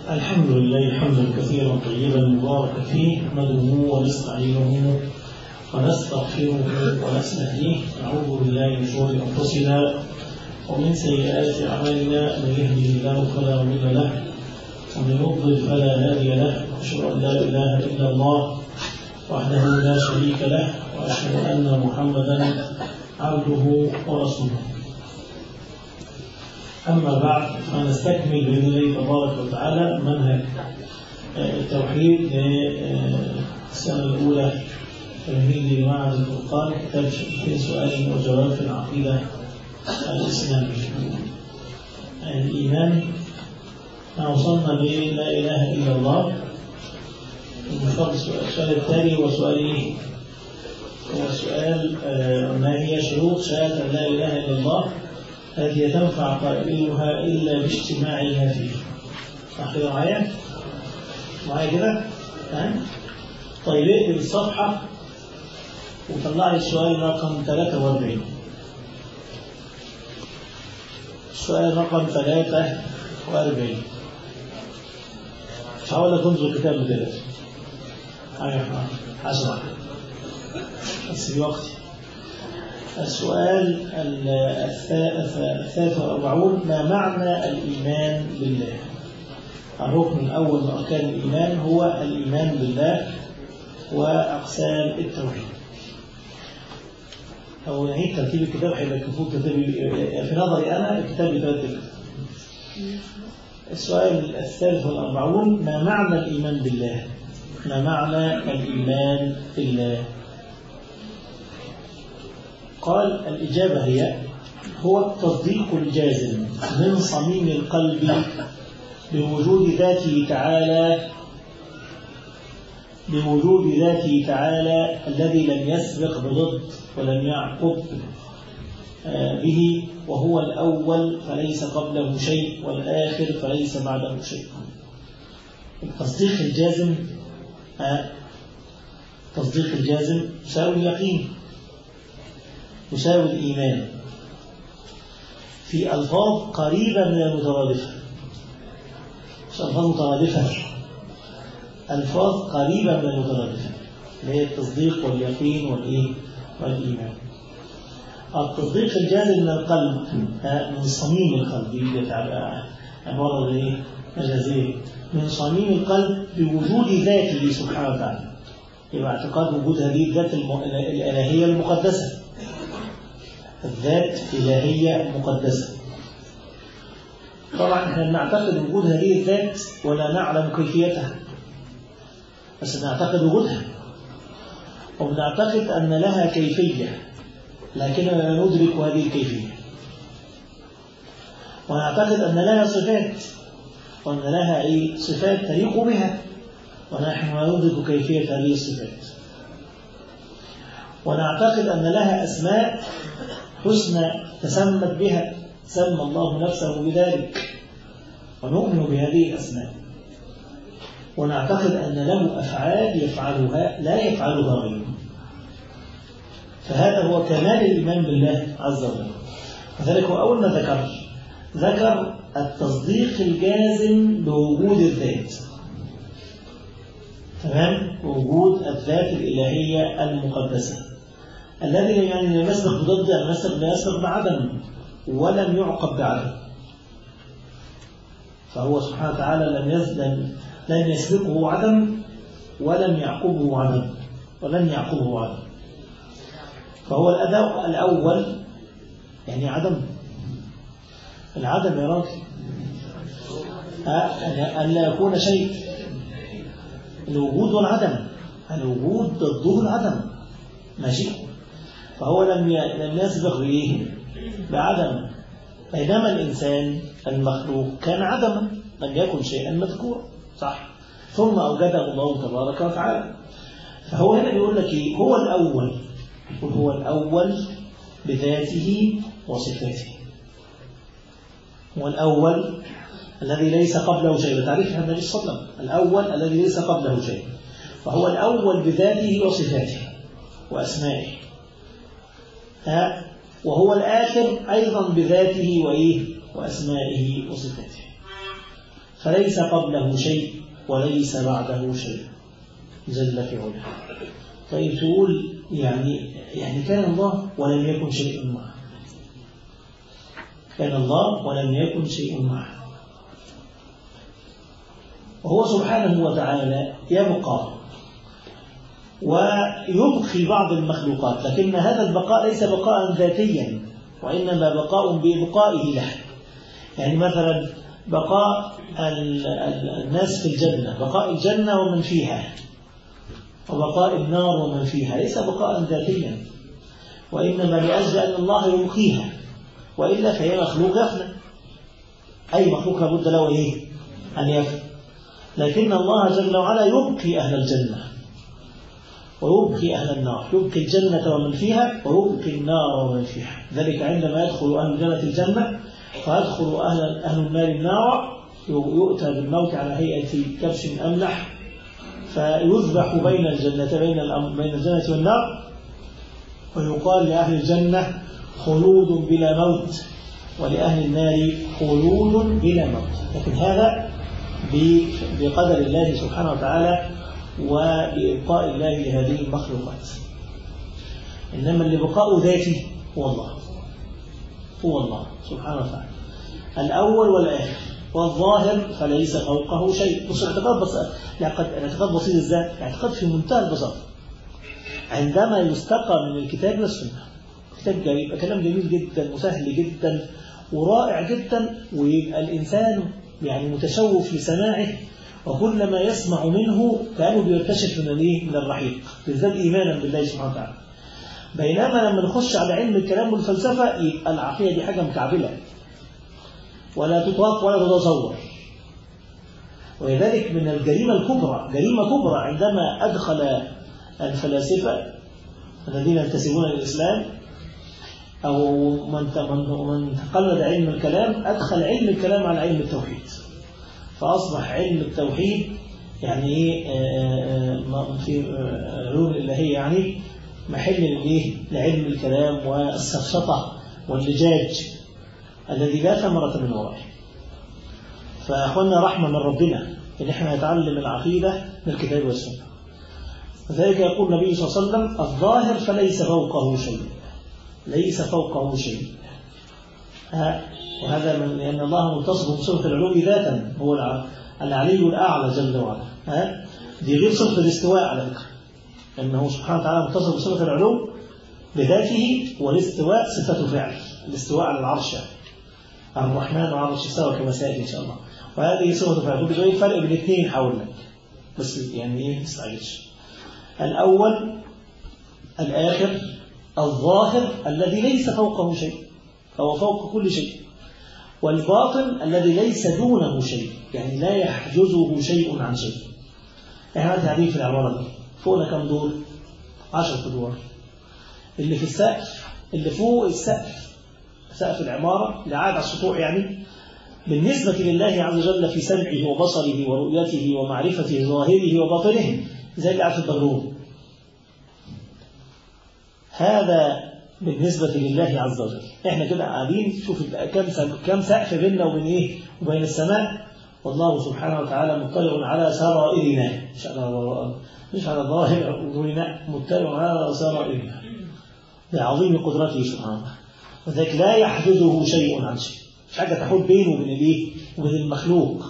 الحمد لله حمدا كثيرا طيبا مباركا فيه نحمده ونستعينه ونستغفره ونستهديه نعوذ بالله من شرور انفسنا ومن سيئات اعمالنا من يهده الله فلا مضل له ومن يضلل فلا هادي له واشهد ان لا اله الا الله وحده لا شريك له واشهد ان محمدا عبده ورسوله أما بعد فنستكمل بإذن الله تبارك وتعالى منهج التوحيد للسنة الأولى تمهيدي لمعهد الفرقان كتاب في سؤال وجواب في العقيدة الإسلامية الإيمان وصلنا لا إله إلا الله السؤال التالي هو سؤال إيه؟ هو سؤال ما هي شروط شهادة لا إله إلا الله التي تنفع قائلها إلا باجتماعها فيه صح كده معايا؟ معايا كده؟ طيب اقلب الصفحة وطلع لي السؤال رقم 43 السؤال رقم 43 مش هقول لك انظر الكتاب دلوقتي ايوه هشرح بس في وقتي السؤال الثالث والأربعون ما معنى الإيمان بالله الركن الأول من أركان الإيمان هو الإيمان بالله وأقسام التوحيد أو نعيد ترتيب الكتاب هيبقى المفروض ترتيب في نظري أنا الكتاب بيترتب السؤال الثالث والأربعون ما معنى الإيمان بالله ما معنى الإيمان بالله قال الإجابة هي هو التصديق الجازم من صميم القلب بوجود ذاته تعالى بوجود ذاته تعالى الذي لم يسبق بضد ولم يعقب به وهو الأول فليس قبله شيء والآخر فليس بعده شيء التصديق الجازم التصديق الجازم يساوي اليقين يساوي الإيمان في ألفاظ قريبة من المترادفة مش ألفاظ مترادفة ألفاظ قريبة من المترادفة اللي هي التصديق واليقين والإيه والإيمان التصديق الجازم من القلب من صميم القلب دي عبارة إيه مجازية من صميم القلب بوجود ذاته سبحانه وتعالى يبقى اعتقاد وجود هذه الذات الإلهية المقدسة الذات إلهية مقدسة طبعا احنا نعتقد وجود هذه الذات ولا نعلم كيفيتها بس نعتقد وجودها وبنعتقد أن لها كيفية لكننا لا ندرك هذه الكيفية ونعتقد أن لها صفات وأن لها أي صفات تليق بها ونحن لا ندرك كيفية هذه الصفات ونعتقد أن لها أسماء حسنى تسمت بها سمى الله نفسه بذلك ونؤمن بهذه الأسماء ونعتقد أن له أفعال يفعلها لا يفعلها غيره فهذا هو كمال الإيمان بالله عز وجل وذلك هو أول ما ذكر ذكر التصديق الجازم بوجود الذات تمام وجود الذات الإلهية المقدسة الذي يعني لم يسبق بضد لم يسبق لا يسبق بعدم ولم يعقب بعدم فهو سبحانه وتعالى لم يزلم لم يسبقه عدم ولم يعقبه عدم ولن يعقبه عدم فهو الأداء الأول يعني عدم العدم يا راجل أن لا يكون شيء الوجود والعدم الوجود ضده العدم ماشي فهو لم لم يسبق بايه بعدم بينما الانسان المخلوق كان عدما لم يكن شيئا مذكورا صح ثم اوجده الله تبارك وتعالى فهو هنا بيقول لك ايه هو الاول وهو الاول بذاته وصفاته هو الاول الذي ليس قبله شيء تعريف النبي صلى الله عليه وسلم الأول الذي ليس قبله شيء فهو الأول بذاته وصفاته وأسمائه ها وهو الآخر أيضا بذاته وإيه وأسمائه وصفاته فليس قبله شيء وليس بعده شيء جل في علاه طيب تقول يعني يعني كان الله ولم يكن شيء معه كان الله ولم يكن شيء معه وهو سبحانه وتعالى يبقى ويبقي بعض المخلوقات لكن هذا البقاء ليس بقاء ذاتيا وإنما بقاء بإبقائه له يعني مثلا بقاء الناس في الجنة بقاء الجنة ومن فيها وبقاء النار ومن فيها ليس بقاء ذاتيا وإنما لأجل أن الله يبقيها وإلا فهي مخلوق يفنى أي مخلوق لابد له إيه أن يفنى لكن الله جل وعلا يبقي أهل الجنة ويبقي أهل النار يبقي الجنة ومن فيها ويبقي النار ومن فيها ذلك عندما يدخل أهل الجنة الجنة فيدخل أهل, أهل النار النار يؤتى بالموت على هيئة كبش أملح فيذبح بين الجنة بين بين الجنة والنار ويقال لأهل الجنة خلود بلا موت ولأهل النار خلود بلا موت لكن هذا بقدر الله سبحانه وتعالى وبإبقاء الله لهذه المخلوقات إنما اللي بقاء ذاتي هو الله هو الله سبحانه وتعالى الأول والآخر والظاهر فليس فوقه شيء بص الاعتقاد بس الاعتقاد بسيط ازاي؟ الاعتقاد في منتهى البساطة عندما يستقى من الكتاب والسنة كتاب جميل كلام جميل جدا وسهل جدا ورائع جدا ويبقى الإنسان يعني متشوف لسماعه وكلما يسمع منه كأنه بيرتشف من الايه من الرحيق بالذات إيمانا بالله سبحانه وتعالى بينما لما نخش على علم الكلام والفلسفة يبقى العقيدة دي حاجة مكعبلة ولا تطاق ولا تتصور ولذلك من الجريمة الكبرى جريمة كبرى عندما أدخل الفلاسفة الذين ينتسبون للإسلام أو من من تقلد علم الكلام أدخل علم الكلام على علم التوحيد فأصبح علم التوحيد يعني في علوم الإلهية يعني محل للإيه؟ لعلم الكلام والسفسطة واللجاج الذي لا ثمرة من ورائه فأخوانا رحمة من ربنا إن إحنا نتعلم العقيدة من الكتاب والسنة وذلك يقول النبي صلى الله عليه وسلم الظاهر فليس فوقه شيء ليس فوقه شيء وهذا من لأن الله متصف بصفة العلو ذاتا هو العلي الأعلى جل وعلا ها دي غير صفة الاستواء على فكرة لأنه سبحانه وتعالى متصف بصفة العلو بذاته والاستواء صفة فعل الاستواء على العرش الرحمن على العرش استوى كما سيأتي إن شاء الله وهذه صفة فعل بدي ايه الفرق بين الاثنين حول لك بس يعني ايه ما تستعجلش الأول الآخر الظاهر الذي ليس فوقه شيء فهو فوق كل شيء والباطن الذي ليس دونه شيء يعني لا يحجزه شيء عن شيء احنا تعريف العبارة دي فوقنا كم دور عشرة ادوار اللي في السقف اللي فوق السقف سقف العمارة اللي قاعد على السطوح يعني بالنسبة لله عز وجل في سمعه وبصره ورؤيته ومعرفته ظاهره وباطنه زي اللي قاعد في البروم هذا بالنسبة لله عز وجل احنا كده قاعدين شوف كم كم سقف بيننا وبين ايه وبين السماء والله سبحانه وتعالى مطلع على سرائرنا مش على مش على ظاهر امورنا مطلع على سرائرنا بعظيم قدرته سبحانه وذلك لا يحدثه شيء عن شيء مش حاجه تحول بينه وبين الايه وبين المخلوق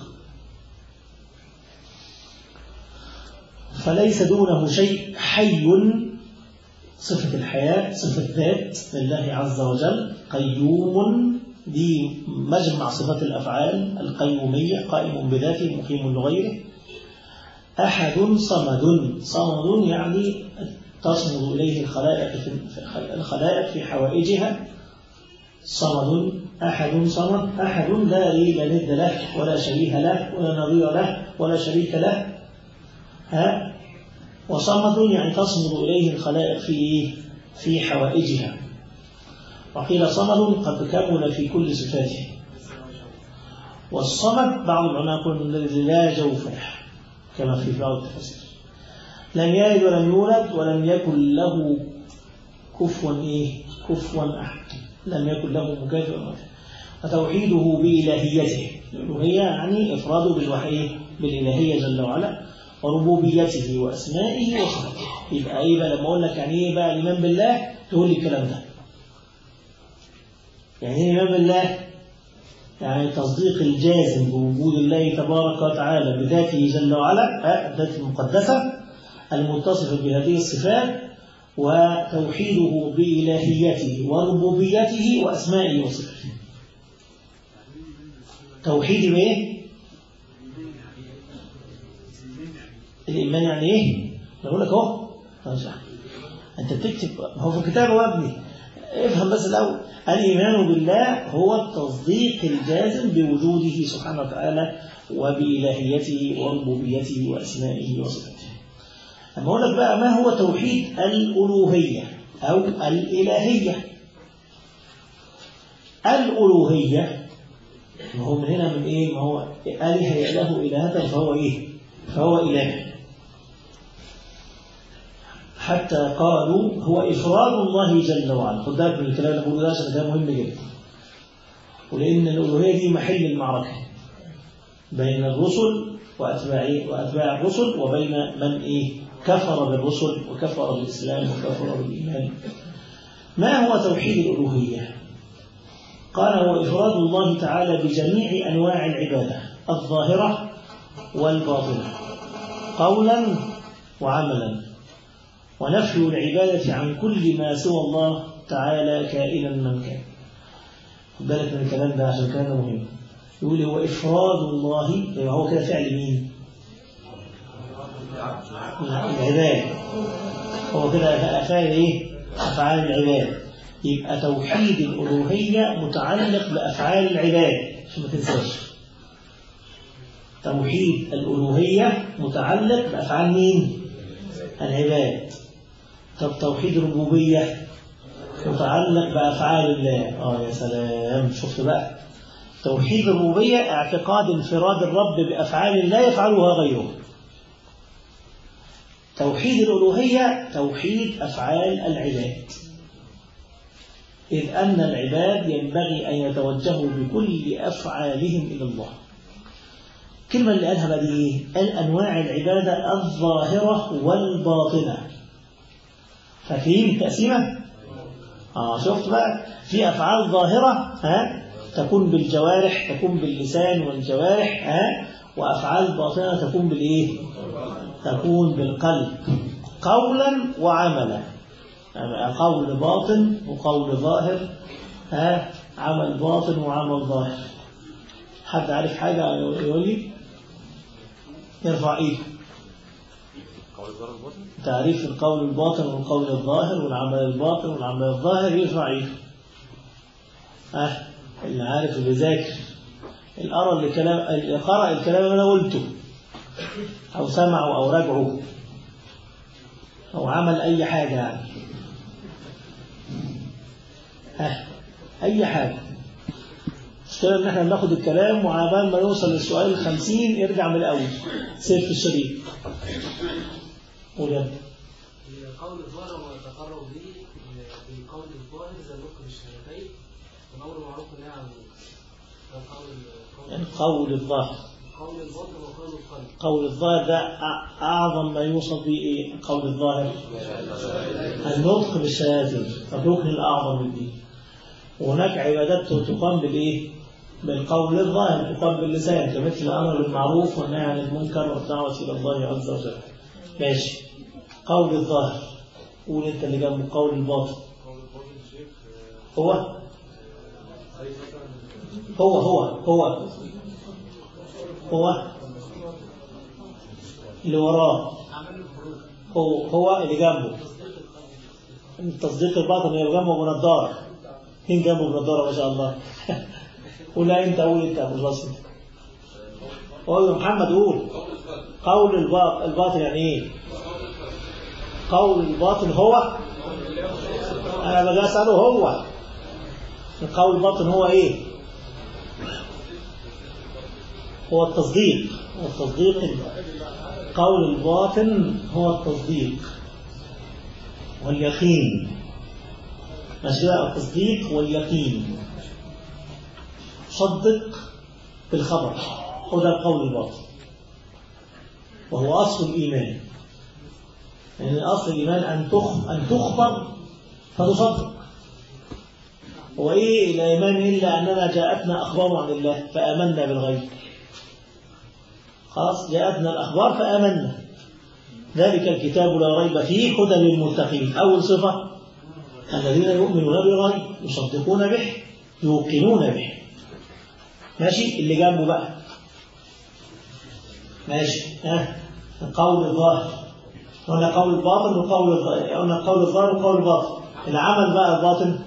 فليس دونه شيء حي صفة الحياة صفة ذات لله عز وجل قيوم دي مجمع صفات الأفعال القيومية قائم بذاته مقيم لغيره أحد صمد صمد يعني تصمد إليه الخلائق في الخلائق في حوائجها صمد أحد صمد أحد لا لا ند له ولا شبيه له ولا نظير له ولا شريك له ها وصمد يعني تصمد إليه الخلائق في في حوائجها وقيل صمد قد كمل في كل صفاته والصمد بعض العلماء يقول الذي لا جوف له كما في بعض التفاسير لم يلد ولم يولد ولم يكن له كفوا ايه كفوا احد لم يكن له مكافئ فتوحيده بإلهيته الألوهية يعني إفراده بالوحي بالإلهية جل وعلا وربوبيته وأسمائه وصفاته يبقى إيه بقى لما أقول لك يعني إيه بقى الإيمان بالله تقول لي الكلام ده يعني إيه الإيمان بالله يعني تصديق الجازم بوجود الله تبارك وتعالى بذاته جل وعلا الذات المقدسة المتصفة بهذه الصفات وتوحيده بإلهيته وربوبيته وأسمائه وصفاته توحيد بإيه؟ الإيمان يعني إيه؟ بقول لك أهو أنت بتكتب هو في الكتاب يا ابني افهم بس الأول الإيمان بالله هو التصديق الجازم بوجوده سبحانه وتعالى وبإلهيته وربوبيته وأسمائه وصفاته أما أقول لك بقى ما هو توحيد الألوهية أو الإلهية الألوهية ما هو من هنا من إيه ما هو آله يأله إلهة فهو إيه فهو إله حتى قالوا هو إفراد الله جل وعلا خد بالك من الكلام اللي بقوله ده عشان ده مهم جدا ولأن الألوهية دي محل المعركة بين الرسل وأتباع وأتباع الرسل وبين من إيه كفر بالرسل وكفر بالإسلام وكفر بالإيمان ما هو توحيد الألوهية قال هو إفراد الله تعالى بجميع أنواع العبادة الظاهرة والباطنة قولا وعملا ونفي العبادة عن كل ما سوى الله تعالى كائنا من كان بالك من الكلام ده عشان كان مهم يقول هو إفراد الله يبقى هو كده فعل مين العباد هو كده أفعال إيه أفعال العباد يبقى توحيد الألوهية متعلق بأفعال العباد عشان ما تنساش توحيد الألوهية متعلق بأفعال مين العباد طب توحيد الربوبية متعلق بأفعال الله آه يا سلام شفت بقى توحيد الربوبية اعتقاد انفراد الرب بأفعال لا يفعلها غيره توحيد الألوهية توحيد أفعال العباد إذ أن العباد ينبغي أن يتوجهوا بكل أفعالهم إلى الله كلمة اللي قالها بقى دي الأنواع العبادة الظاهرة والباطنة فاكرين التقسيمة؟ آه شفت بقى في أفعال ظاهرة ها تكون بالجوارح تكون باللسان والجوارح ها وأفعال باطنة تكون بالإيه؟ تكون بالقلب قولا وعملا يعني قول باطن وقول ظاهر ها عمل باطن وعمل ظاهر حد عارف حاجة يقول لي يرفع ايده تعريف القول الباطن والقول الظاهر والعمل الباطن والعمل الظاهر يرفع ايده اه اللي عارف اللي ذاكر اللي قرا الكلام اللي قرأ الكلام اللي انا قلته او سمعه او راجعه او عمل اي حاجة يعني ها اي حاجة المشكلة ان احنا بناخد الكلام وعبال ما نوصل للسؤال الخمسين يرجع من الاول سير في الشريط قول يا قول الظاهر وما يتقرب به بالقول الظاهر زي النطق بالشهادتين والامر معروف والنهي عن يعني قول الظاهر قول الباطن وقول القلب قول الظاهر ده أعظم ما يوصف به إيه؟ قول الظاهر النطق بالشهادتين الركن الأعظم من دي وهناك عبادات تقام بالإيه؟ بالقول الظاهر تقام باللسان كمثل الأمر بالمعروف والنهي عن المنكر والدعوة إلى الله عز وجل ماشي قول الظاهر قول أنت اللي جنبه قول الباطن هو هو هو هو هو اللي وراه هو هو اللي جنبه تصديق الباطن اللي جنبه بنضاره مين جنبه بنضاره ما شاء الله قول انت قول انت ابو البصري قول محمد قول قول الباطن يعني ايه قول الباطن هو انا بجي اساله هو القول الباطن هو ايه هو التصديق هو التصديق قول الباطن هو التصديق واليقين ماشي بقى التصديق واليقين تصدق بالخبر هو ده القول الباطن وهو أصل الإيمان يعني أصل الإيمان أن تخ أن تخبر فتصدق هو إيه الإيمان إلا أننا جاءتنا أخبار عن الله فآمنا بالغيب خلاص جاءتنا الأخبار فآمنا ذلك الكتاب لا ريب فيه هدى للمتقين أول صفة الذين يؤمنون بالغيب يصدقون به يوقنون به ماشي اللي جنبه بقى ماشي ها القول الظاهر هنا قول الباطن وقول الظاهر هنا قول الظاهر وقول الباطن العمل بقى الباطن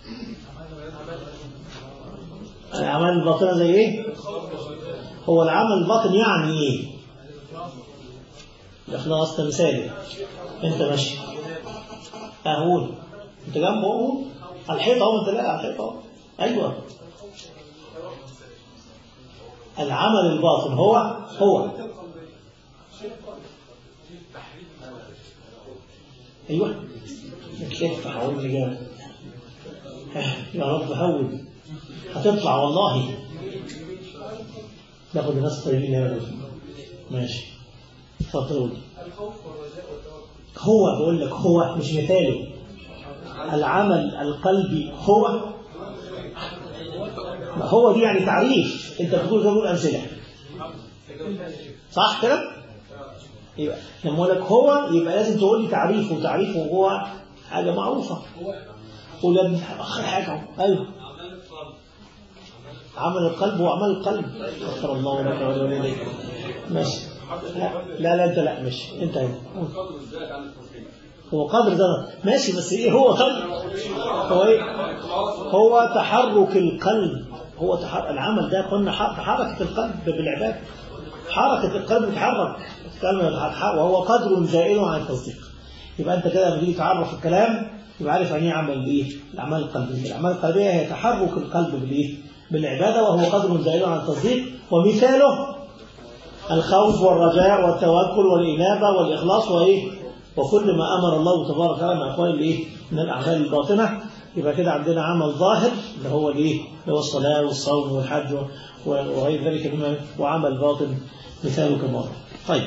الأعمال الباطنة زي إيه؟ هو العمل الباطن يعني إيه؟ الإخلاص تمثالي أنت ماشي أقول أنت جنبه أهو على الحيط أهو أنت لا على الحيط أهو أيوه العمل الباطن هو هو أيوه كيف حول الإجابة يا رب هون هتطلع والله ناخد الناس طيبين يا رب ماشي اتفضل هو بقول لك هو مش مثاله العمل القلبي هو ما هو دي يعني تعريف انت بتقول تقول امثله صح كده يبقى لما اقول لك هو يبقى لازم تقول لي تعريفه وتعريفه هو حاجه معروفه قول يا ابني اخر حاجه ايوه عمل القلب وأعمال القلب غفر الله لك ولوالديك ماشي لا لا, لا انت لا مش انت هنا هو قدر ده ماشي بس ايه هو قدر هو ايه هو تحرك القلب هو تحرك العمل ده قلنا حركة القلب بالعبادة حركة القلب بتحرك وهو قدر زائد عن التصديق يبقى انت كده لما تيجي تعرف الكلام يبقى عارف يعني ايه عمل ايه الاعمال القلبيه الاعمال القلبيه هي تحرك القلب بالايه بالعباده وهو قدر زائد عن التصديق ومثاله الخوف والرجاء والتوكل والانابه والاخلاص وايه وكل ما امر الله تبارك وتعالى من اقوال الايه من الاعمال الباطنه يبقى كده عندنا عمل ظاهر اللي هو الايه اللي هو الصلاه والصوم والحج وغير ذلك مما وعمل باطن مثاله كما طيب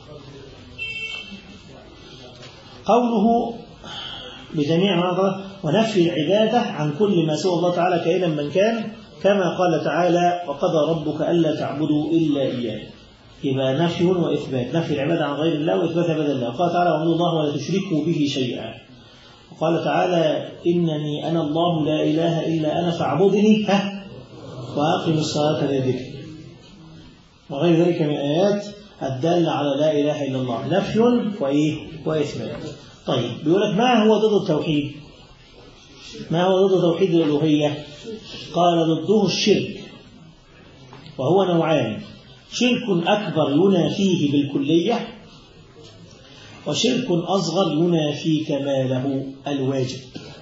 قوله بجميع ما ونفي العبادة عن كل ما سوى الله تعالى كائنا من كان كما قال تعالى وقضى ربك ألا تعبدوا إلا إياه يبقى نفي وإثبات نفي العبادة عن غير الله وإثبات عبادة الله قال تعالى واعبدوا الله ولا تشركوا به شيئا وقال تعالى إنني أنا الله لا إله إلا أنا فاعبدني ها وأقم الصلاة لذكري وغير ذلك من الآيات الدالة على لا إله إلا الله نفي وإيه وإثبات طيب بيقول لك ما هو ضد التوحيد ما هو ضد توحيد الألوهية قال ضده الشرك وهو نوعان شرك أكبر ينافيه بالكلية وشرك أصغر ينافي كماله الواجب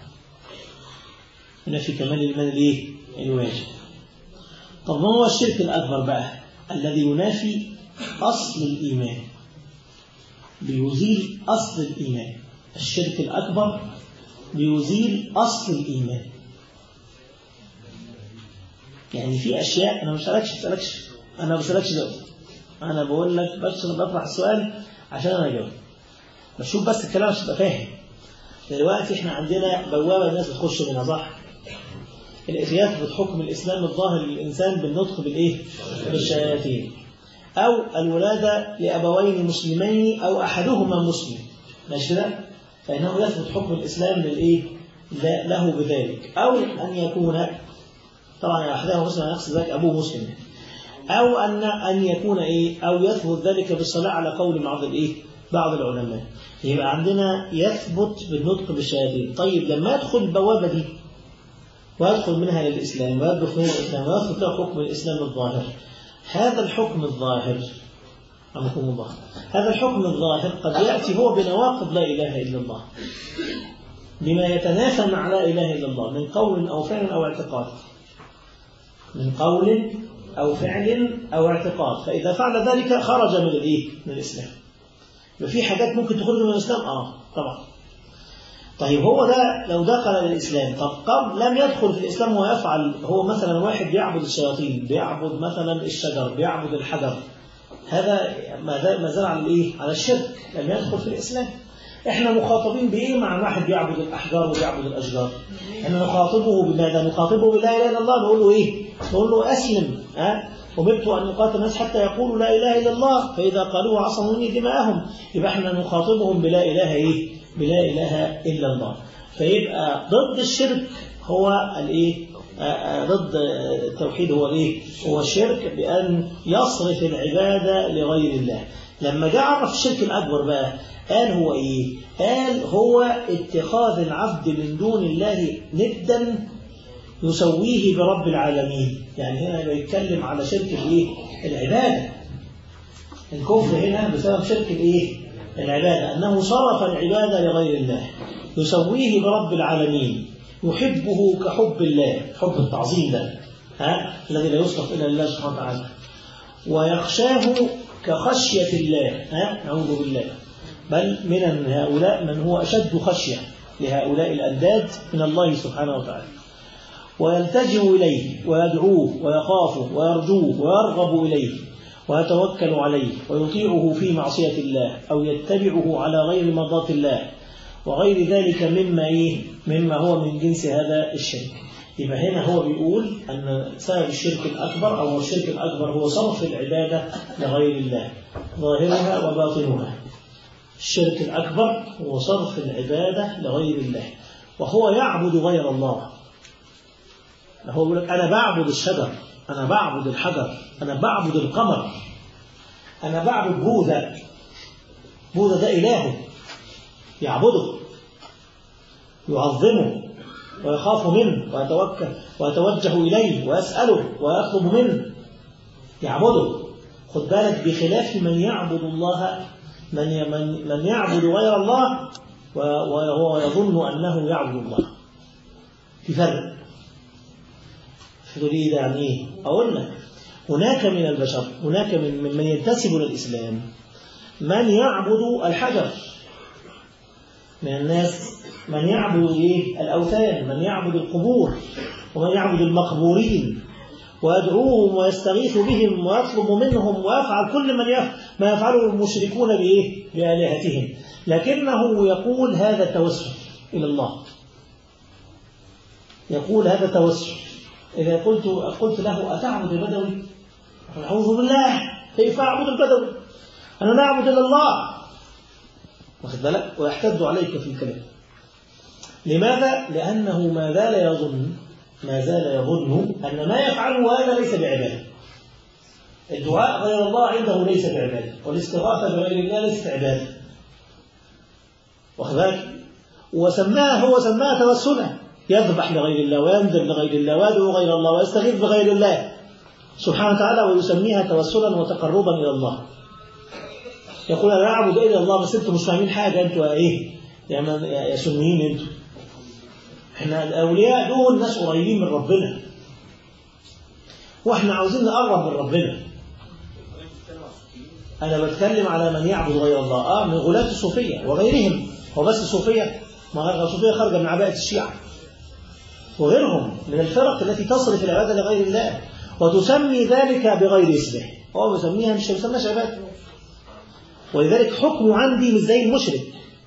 ينافي كمال الإيمان الإيه؟ الواجب طب ما هو الشرك الأكبر بقى الذي ينافي أصل الإيمان بيزيل أصل الإيمان الشرك الأكبر بيزيل أصل الإيمان يعني في أشياء أنا مش سألكش سألكش أنا ما بسألكش دلوقتي أنا بقول لك بس أنا بطرح السؤال عشان أنا أجاوب بشوف بس الكلام عشان تبقى فاهم دلوقتي إحنا عندنا بوابة الناس بتخش منها صح؟ الإثيات بحكم الإسلام الظاهر للإنسان بالنطق بالإيه؟ بالشهادتين أو الولادة لأبوين مسلمين أو أحدهما مسلم ماشي كده؟ فإنه يثبت حكم الإسلام للإيه؟ له بذلك أو أن يكون طبعا أحدهما مسلم يقصد ذلك أبوه مسلم أو أن أن يكون إيه؟ أو يثبت ذلك بالصلاة على قول بعض الإيه؟ بعض العلماء يبقى عندنا يثبت بالنطق بالشهادتين طيب لما يدخل البوابة دي ويدخل منها للإسلام ويدخل منها الإسلام ويدخل له حكم الإسلام الظاهر هذا الحكم الظاهر رحمكم الله هذا الحكم الظاهر قد يأتي هو بنواقض لا إله إلا الله بما يتنافى مع لا إله إلا الله من قول أو فعل أو اعتقاد من قول أو فعل أو اعتقاد فإذا فعل ذلك خرج من الإيه؟ من الإسلام ففي حاجات ممكن تخرج من الإسلام آه طبعا طيب هو ده لو دخل الإسلام طب قبل لم يدخل في الإسلام ويفعل هو مثلا واحد بيعبد الشياطين بيعبد مثلا الشجر بيعبد الحجر هذا ما زال على الايه؟ على الشرك لم يدخل في الإسلام احنا مخاطبين بايه مع واحد بيعبد الاحجار وبيعبد الاشجار احنا نخاطبه بماذا نخاطبه بلا اله الا الله نقول له ايه نقول له اسلم ها أمرت أن يقاتل الناس حتى يقولوا لا إله إلا الله فإذا قالوا عصموا مني دماءهم يبقى احنا نخاطبهم بلا إله إيه بلا إله إلا الله فيبقى ضد الشرك هو الإيه ضد التوحيد هو الايه؟ هو الشرك بأن يصرف العبادة لغير الله. لما جاء عرف الشرك الأكبر بقى قال هو إيه؟ قال هو اتخاذ العبد من دون الله ندا يسويه برب العالمين يعني هنا بيتكلم على شرك الايه العبادة الكفر هنا بسبب شرك الايه العبادة أنه صرف العبادة لغير الله يسويه برب العالمين يحبه كحب الله حب التعظيم ده ها الذي لا يصرف إلا لله سبحانه وتعالى ويخشاه كخشية الله ها نعوذ بالله بل من هؤلاء من هو أشد خشية لهؤلاء الأنداد من الله سبحانه وتعالى ويلتجئ إليه ويدعوه ويخافه ويرجوه ويرغب إليه ويتوكل عليه ويطيعه في معصية الله أو يتبعه على غير مرضاة الله وغير ذلك مما إيه مما هو من جنس هذا الشرك يبقى هنا هو بيقول أن سبب الشرك الأكبر أو الشرك الأكبر هو صرف العبادة لغير الله ظاهرها وباطنها الشرك الأكبر هو صرف العبادة لغير الله وهو يعبد غير الله هو يقول لك أنا بعبد الشجر أنا بعبد الحجر أنا بعبد القمر أنا بعبد بوذا بوذا ده إلهه يعبده يعظمه ويخاف منه ويتوكل ويتوجه إليه ويسأله ويطلب منه يعبده خد بالك بخلاف من يعبد الله من من من يعبد غير الله وهو يظن أنه يعبد الله في فرق تقول ايه ده يعني ايه؟ اقول لك هناك من البشر هناك من من ينتسب للاسلام من يعبد الحجر من الناس من يعبد ايه؟ الاوثان من يعبد القبور ومن يعبد المقبورين ويدعوهم ويستغيث بهم ويطلب منهم ويفعل كل من يفعل ما يفعله المشركون بايه؟ بآلهتهم لكنه يقول هذا توسل إلى الله يقول هذا توسل إذا قلت قلت له أتعبد البدوي؟ أعوذ بالله كيف أعبد البدوي؟ أنا لا أعبد إلا الله واخد بالك؟ ويحتد عليك في الكلام لماذا؟ لأنه ما زال يظن ما زال يظن أن ما يفعله هذا ليس بعبادة الدعاء غير الله عنده ليس بعبادة والاستغاثة بغير الله ليست عبادة واخد بالك؟ وسماها هو سماها توسلا يذبح لغير الله وينذر لغير الله ويدعو غير الله ويستغيث بغير الله سبحانه وتعالى ويسميها توسلا وتقربا الى الله يقول انا اعبد الا الله بس انتم مش فاهمين حاجه انتوا ايه يا يا سنيين انتوا احنا الاولياء دول ناس قريبين من ربنا واحنا عاوزين نقرب من ربنا انا بتكلم على من يعبد غير الله اه من غلاة الصوفيه وغيرهم هو بس الصوفيه ما الصوفيه خارجه من عباءه الشيعه وغيرهم من الفرق التي تصرف العبادة لغير الله وتسمي ذلك بغير اسمه هو بيسميها مش بيسميهاش عبادة ولذلك حكمه عندي مش زي المشرك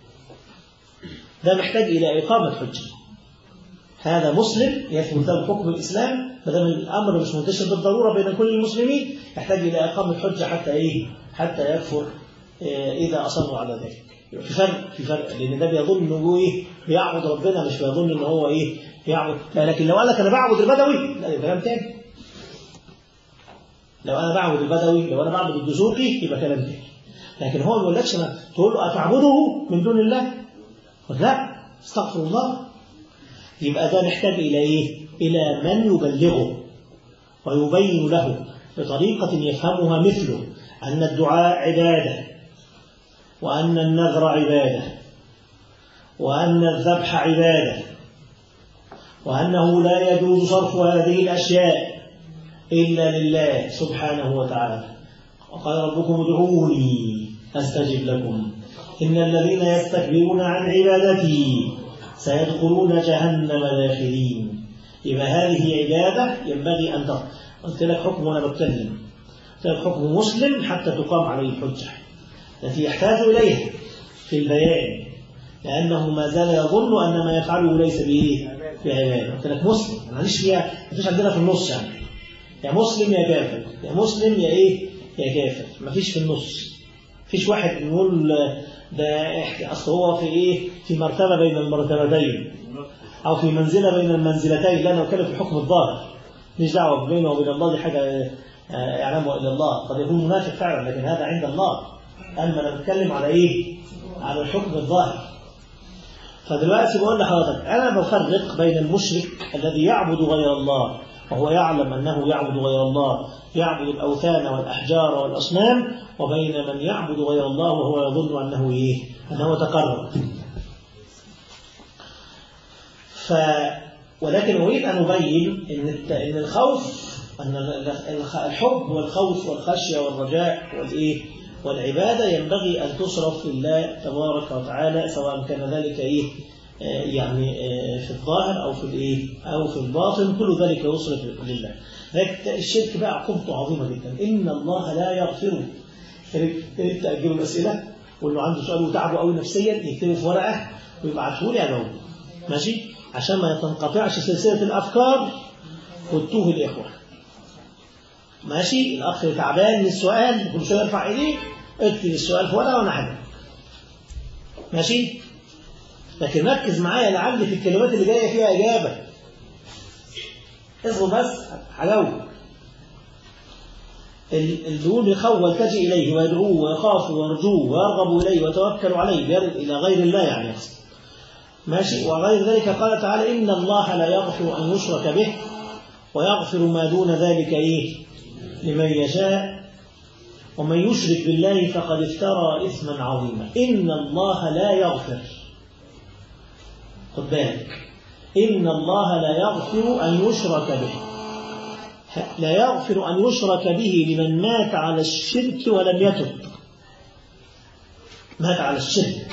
ده محتاج إلى إقامة حجة هذا مسلم يثبت له حكم الإسلام ما دام الأمر مش منتشر بالضرورة بين كل المسلمين يحتاج إلى إقامة حجة حتى إيه؟ حتى يكفر إذا أصروا على ذلك في فرق في فرق لأن ده بيظن إنه إيه؟ بيعبد ربنا مش بيظن إن هو إيه؟ يعبد لكن لو قال لك أنا بعبد البدوي لا ده كلام تاني لو أنا بعبد البدوي لو أنا بعبد الدسوقي يبقى كلام تاني لكن هو ما بيقولكش أنا تقول له أتعبده من دون الله لا استغفر الله يبقى ده نحتاج إلى إيه؟ إلى من يبلغه ويبين له بطريقة يفهمها مثله أن الدعاء عبادة وأن النذر عبادة وأن الذبح عبادة وأنه لا يجوز صرف هذه الأشياء إلا لله سبحانه وتعالى وقال ربكم ادعوني أستجب لكم إن الذين يستكبرون عن عبادتي سيدخلون جهنم داخلين يبقى هذه عبادة ينبغي أن تقوم قلت لك حكم وأنا بتكلم قلت لك حكم مسلم حتى تقام عليه الحجة التي يحتاج إليها في البيان لأنه ما زال يظن أن ما يفعله ليس بإيه؟ بعبادة قلت لك مسلم معلش فيها مفيش عندنا في النص يعني يا مسلم يا كافر يا مسلم يا إيه؟ يا كافر مفيش في النص مفيش واحد يقول ده أصل هو في إيه؟ في مرتبة بين المرتبتين أو في منزلة بين المنزلتين لا أنا بتكلم في الحكم الظاهر مش دعوة بينه وبين الله دي حاجة يعلمها إلا الله قد يكون منافق فعلا لكن هذا عند الله أما أنا بتكلم على إيه؟ على الحكم الظاهر فدلوقتي بقول لحضرتك أنا بفرق بين المشرك الذي يعبد غير الله وهو يعلم أنه يعبد غير الله يعبد الأوثان والأحجار والأصنام وبين من يعبد غير الله وهو يظن أنه إيه؟ أنه تقرب ف ولكن أريد أن أبين إن إن الخوف أن الحب والخوف والخشية والرجاء والإيه والعبادة ينبغي أن تصرف لله تبارك وتعالى سواء كان ذلك إيه يعني في الظاهر أو في الإيه أو في الباطن كل ذلك يصرف لله الشرك بقى عقوبته عظيمة جدا إن الله لا يغفر تأجلوا الأسئلة واللي عنده سؤال وتعبه قوي نفسيا يكتبه في ورقة ويبعته لي أجاوبه ماشي عشان ما تنقطعش سلسلة الأفكار وتتوه الإخوة ماشي الأخ تعبان من السؤال كل شوية يرفع إيديه اكتب السؤال في ورقة وأنا حاجة ماشي لكن ركز معايا لعل في الكلمات اللي جاية فيها إجابة اصبر بس هجاوبك اللي يقول يخوف والتجئ إليه ويدعوه ويخاف ويرجوه ويرغب إليه ويتوكل عليه إلى غير الله يعني يقصد ماشي وغير ذلك قال تعالى إن الله لا يغفر أن يشرك به ويغفر ما دون ذلك إيه لمن يشاء ومن يشرك بالله فقد افترى إثما عظيما إن الله لا يغفر خد بالك إن الله لا يغفر أن يشرك به لا يغفر أن يشرك به لمن مات على الشرك ولم يتب مات على الشرك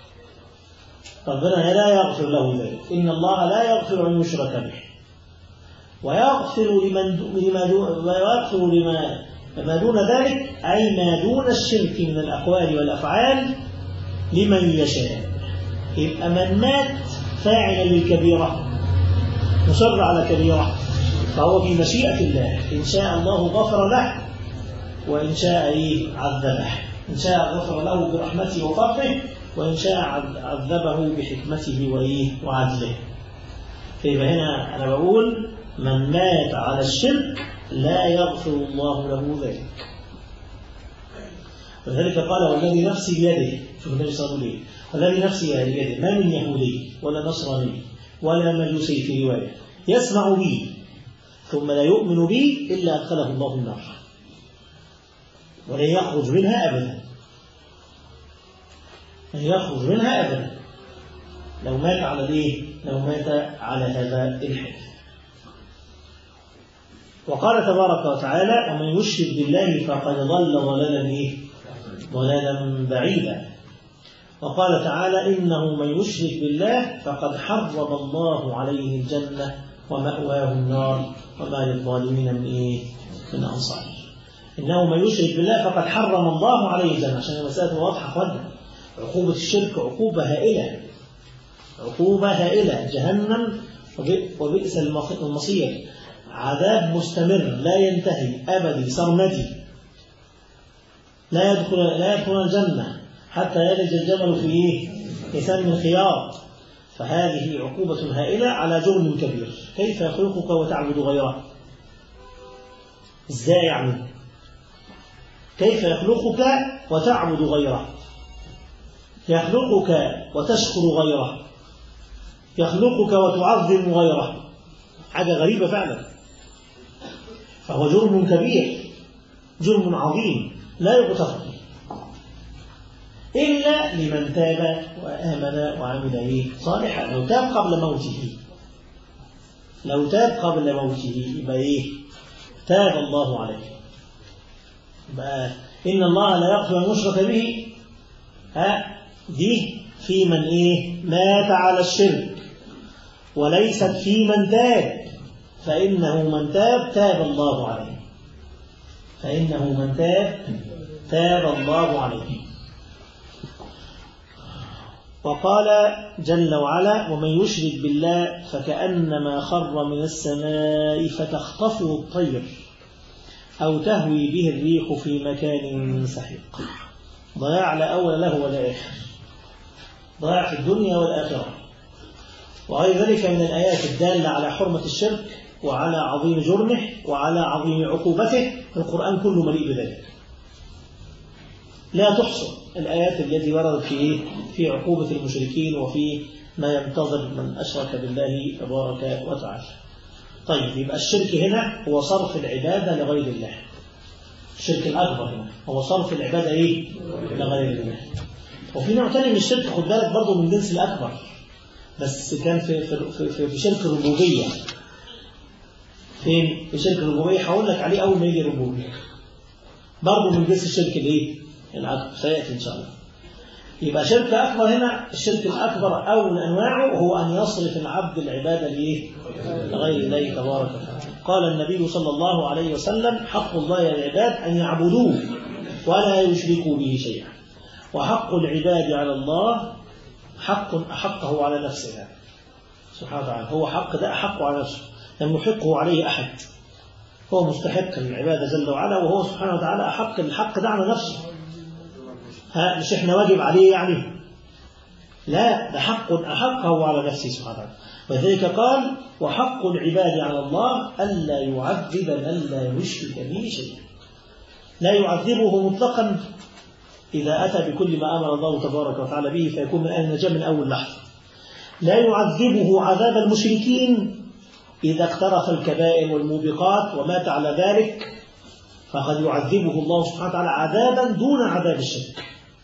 ربنا لا يغفر له ذلك إن الله لا يغفر أن يشرك به ويغفر لمن لما دون ويغفر لما ما دون ذلك أي ما دون الشرك من الأقوال والأفعال لمن يشاء يبقى من مات فاعلا للكبيرة مصر على كبيرة فهو في مشيئة الله إن شاء الله غفر له وإن شاء إيه عذبه إن شاء غفر له برحمته وفضله وإن شاء عذبه بحكمته وإيه وعدله فيبقى هنا أنا بقول من مات على الشرك لا يغفر الله له ذلك ولذلك قال والذي نفسي بيده شوف النبي صلى الله عليه وسلم والذي نفسي بيده ما من يهودي ولا نصراني ولا مجوسي في رواية يسمع بي ثم لا يؤمن بي إلا أدخله الله النار ولن يخرج منها أبدا لن يخرج منها أبدا لو مات على الايه؟ لو مات على هذا الحلف وقال تبارك وتعالى ومن يشرك بالله فقد ضل ضلالا ايه؟ ضلالا بعيدا وقال تعالى إنه من يشرك بالله فقد حرم الله عليه الجنة ومأواه النار وما للظالمين من إيه؟ من أنصار إنه من يشرك بالله فقد حرم الله عليه الجنة عشان المسألة واضحة خدها عقوبة الشرك عقوبة هائلة عقوبة هائلة جهنم وبئس المصير عذاب مستمر لا ينتهي أبدي سرمدي لا يدخل لا يدخل الجنة حتى يلج الجمل في إيه؟ في سم الخياط فهذه عقوبة هائلة على جرم كبير كيف يخلقك وتعبد غيره ازاي يعني كيف يخلقك وتعبد غيره يخلقك وتشكر غيره يخلقك وتعظم غيره حاجة غريبة فعلا فهو جرم كبير جرم عظيم لا يغتفر إلا لمن تاب وآمن وعمل إيه صالحا لو تاب قبل موته لو تاب قبل موته يبقى إيه تاب الله عليه يبقى إن الله لا يغفر أن يشرك به ها دي في من إيه مات على الشرك وليست في من تاب فإنه من تاب تاب الله عليه فإنه من تاب تاب الله عليه وقال جل وعلا ومن يشرك بالله فكأنما خر من السماء فتخطفه الطير أو تهوي به الريح في مكان سحيق ضياع لا أول له ولا آخر ضياع في الدنيا والآخرة وغير ذلك من الآيات الدالة على حرمة الشرك وعلى عظيم جرمه وعلى عظيم عقوبته القرآن كله مليء بذلك لا تحصى الآيات التي وردت في في عقوبة المشركين وفي ما ينتظر من أشرك بالله تبارك وتعالى طيب يبقى الشرك هنا هو صرف العبادة لغير الله الشرك الأكبر هنا هو صرف العبادة إيه؟ لغير الله وفي نوع تاني من الشرك خد بالك برضه من جنس الأكبر بس كان في في في, في شرك الربوبية فين؟ في شرك الربوبية هقول لك عليه أول ما يجي الربوبية برضه من جنس الشرك الإيه؟ الأكبر سيأتي إن شاء الله يبقى شرك أكبر هنا الشرك الأكبر أول أنواعه هو أن يصرف العبد العبادة لإيه؟ لغير الله تبارك وتعالى قال النبي صلى الله عليه وسلم حق الله على العباد أن يعبدوه ولا يشركوا به شيئا وحق العباد على الله حق أحقه على نفسه سبحانه وتعالى هو حق ده أحقه على نفسه لم يحقه عليه أحد هو مستحق للعبادة جل وعلا وهو سبحانه وتعالى أحق الحق ده على نفسه ها مش احنا واجب عليه يعني لا ده حق أحقه على نفسه سبحانه وتعالى ولذلك قال وحق العباد على الله ألا يعذب من لا يشرك به شيئا لا يعذبه مطلقا إذا أتى بكل ما أمر الله تبارك وتعالى به فيكون من أهل النجاة من أول لحظة لا يعذبه عذاب المشركين إذا اقترف الكبائر والموبقات ومات على ذلك فقد يعذبه الله سبحانه وتعالى عذابا دون عذاب الشرك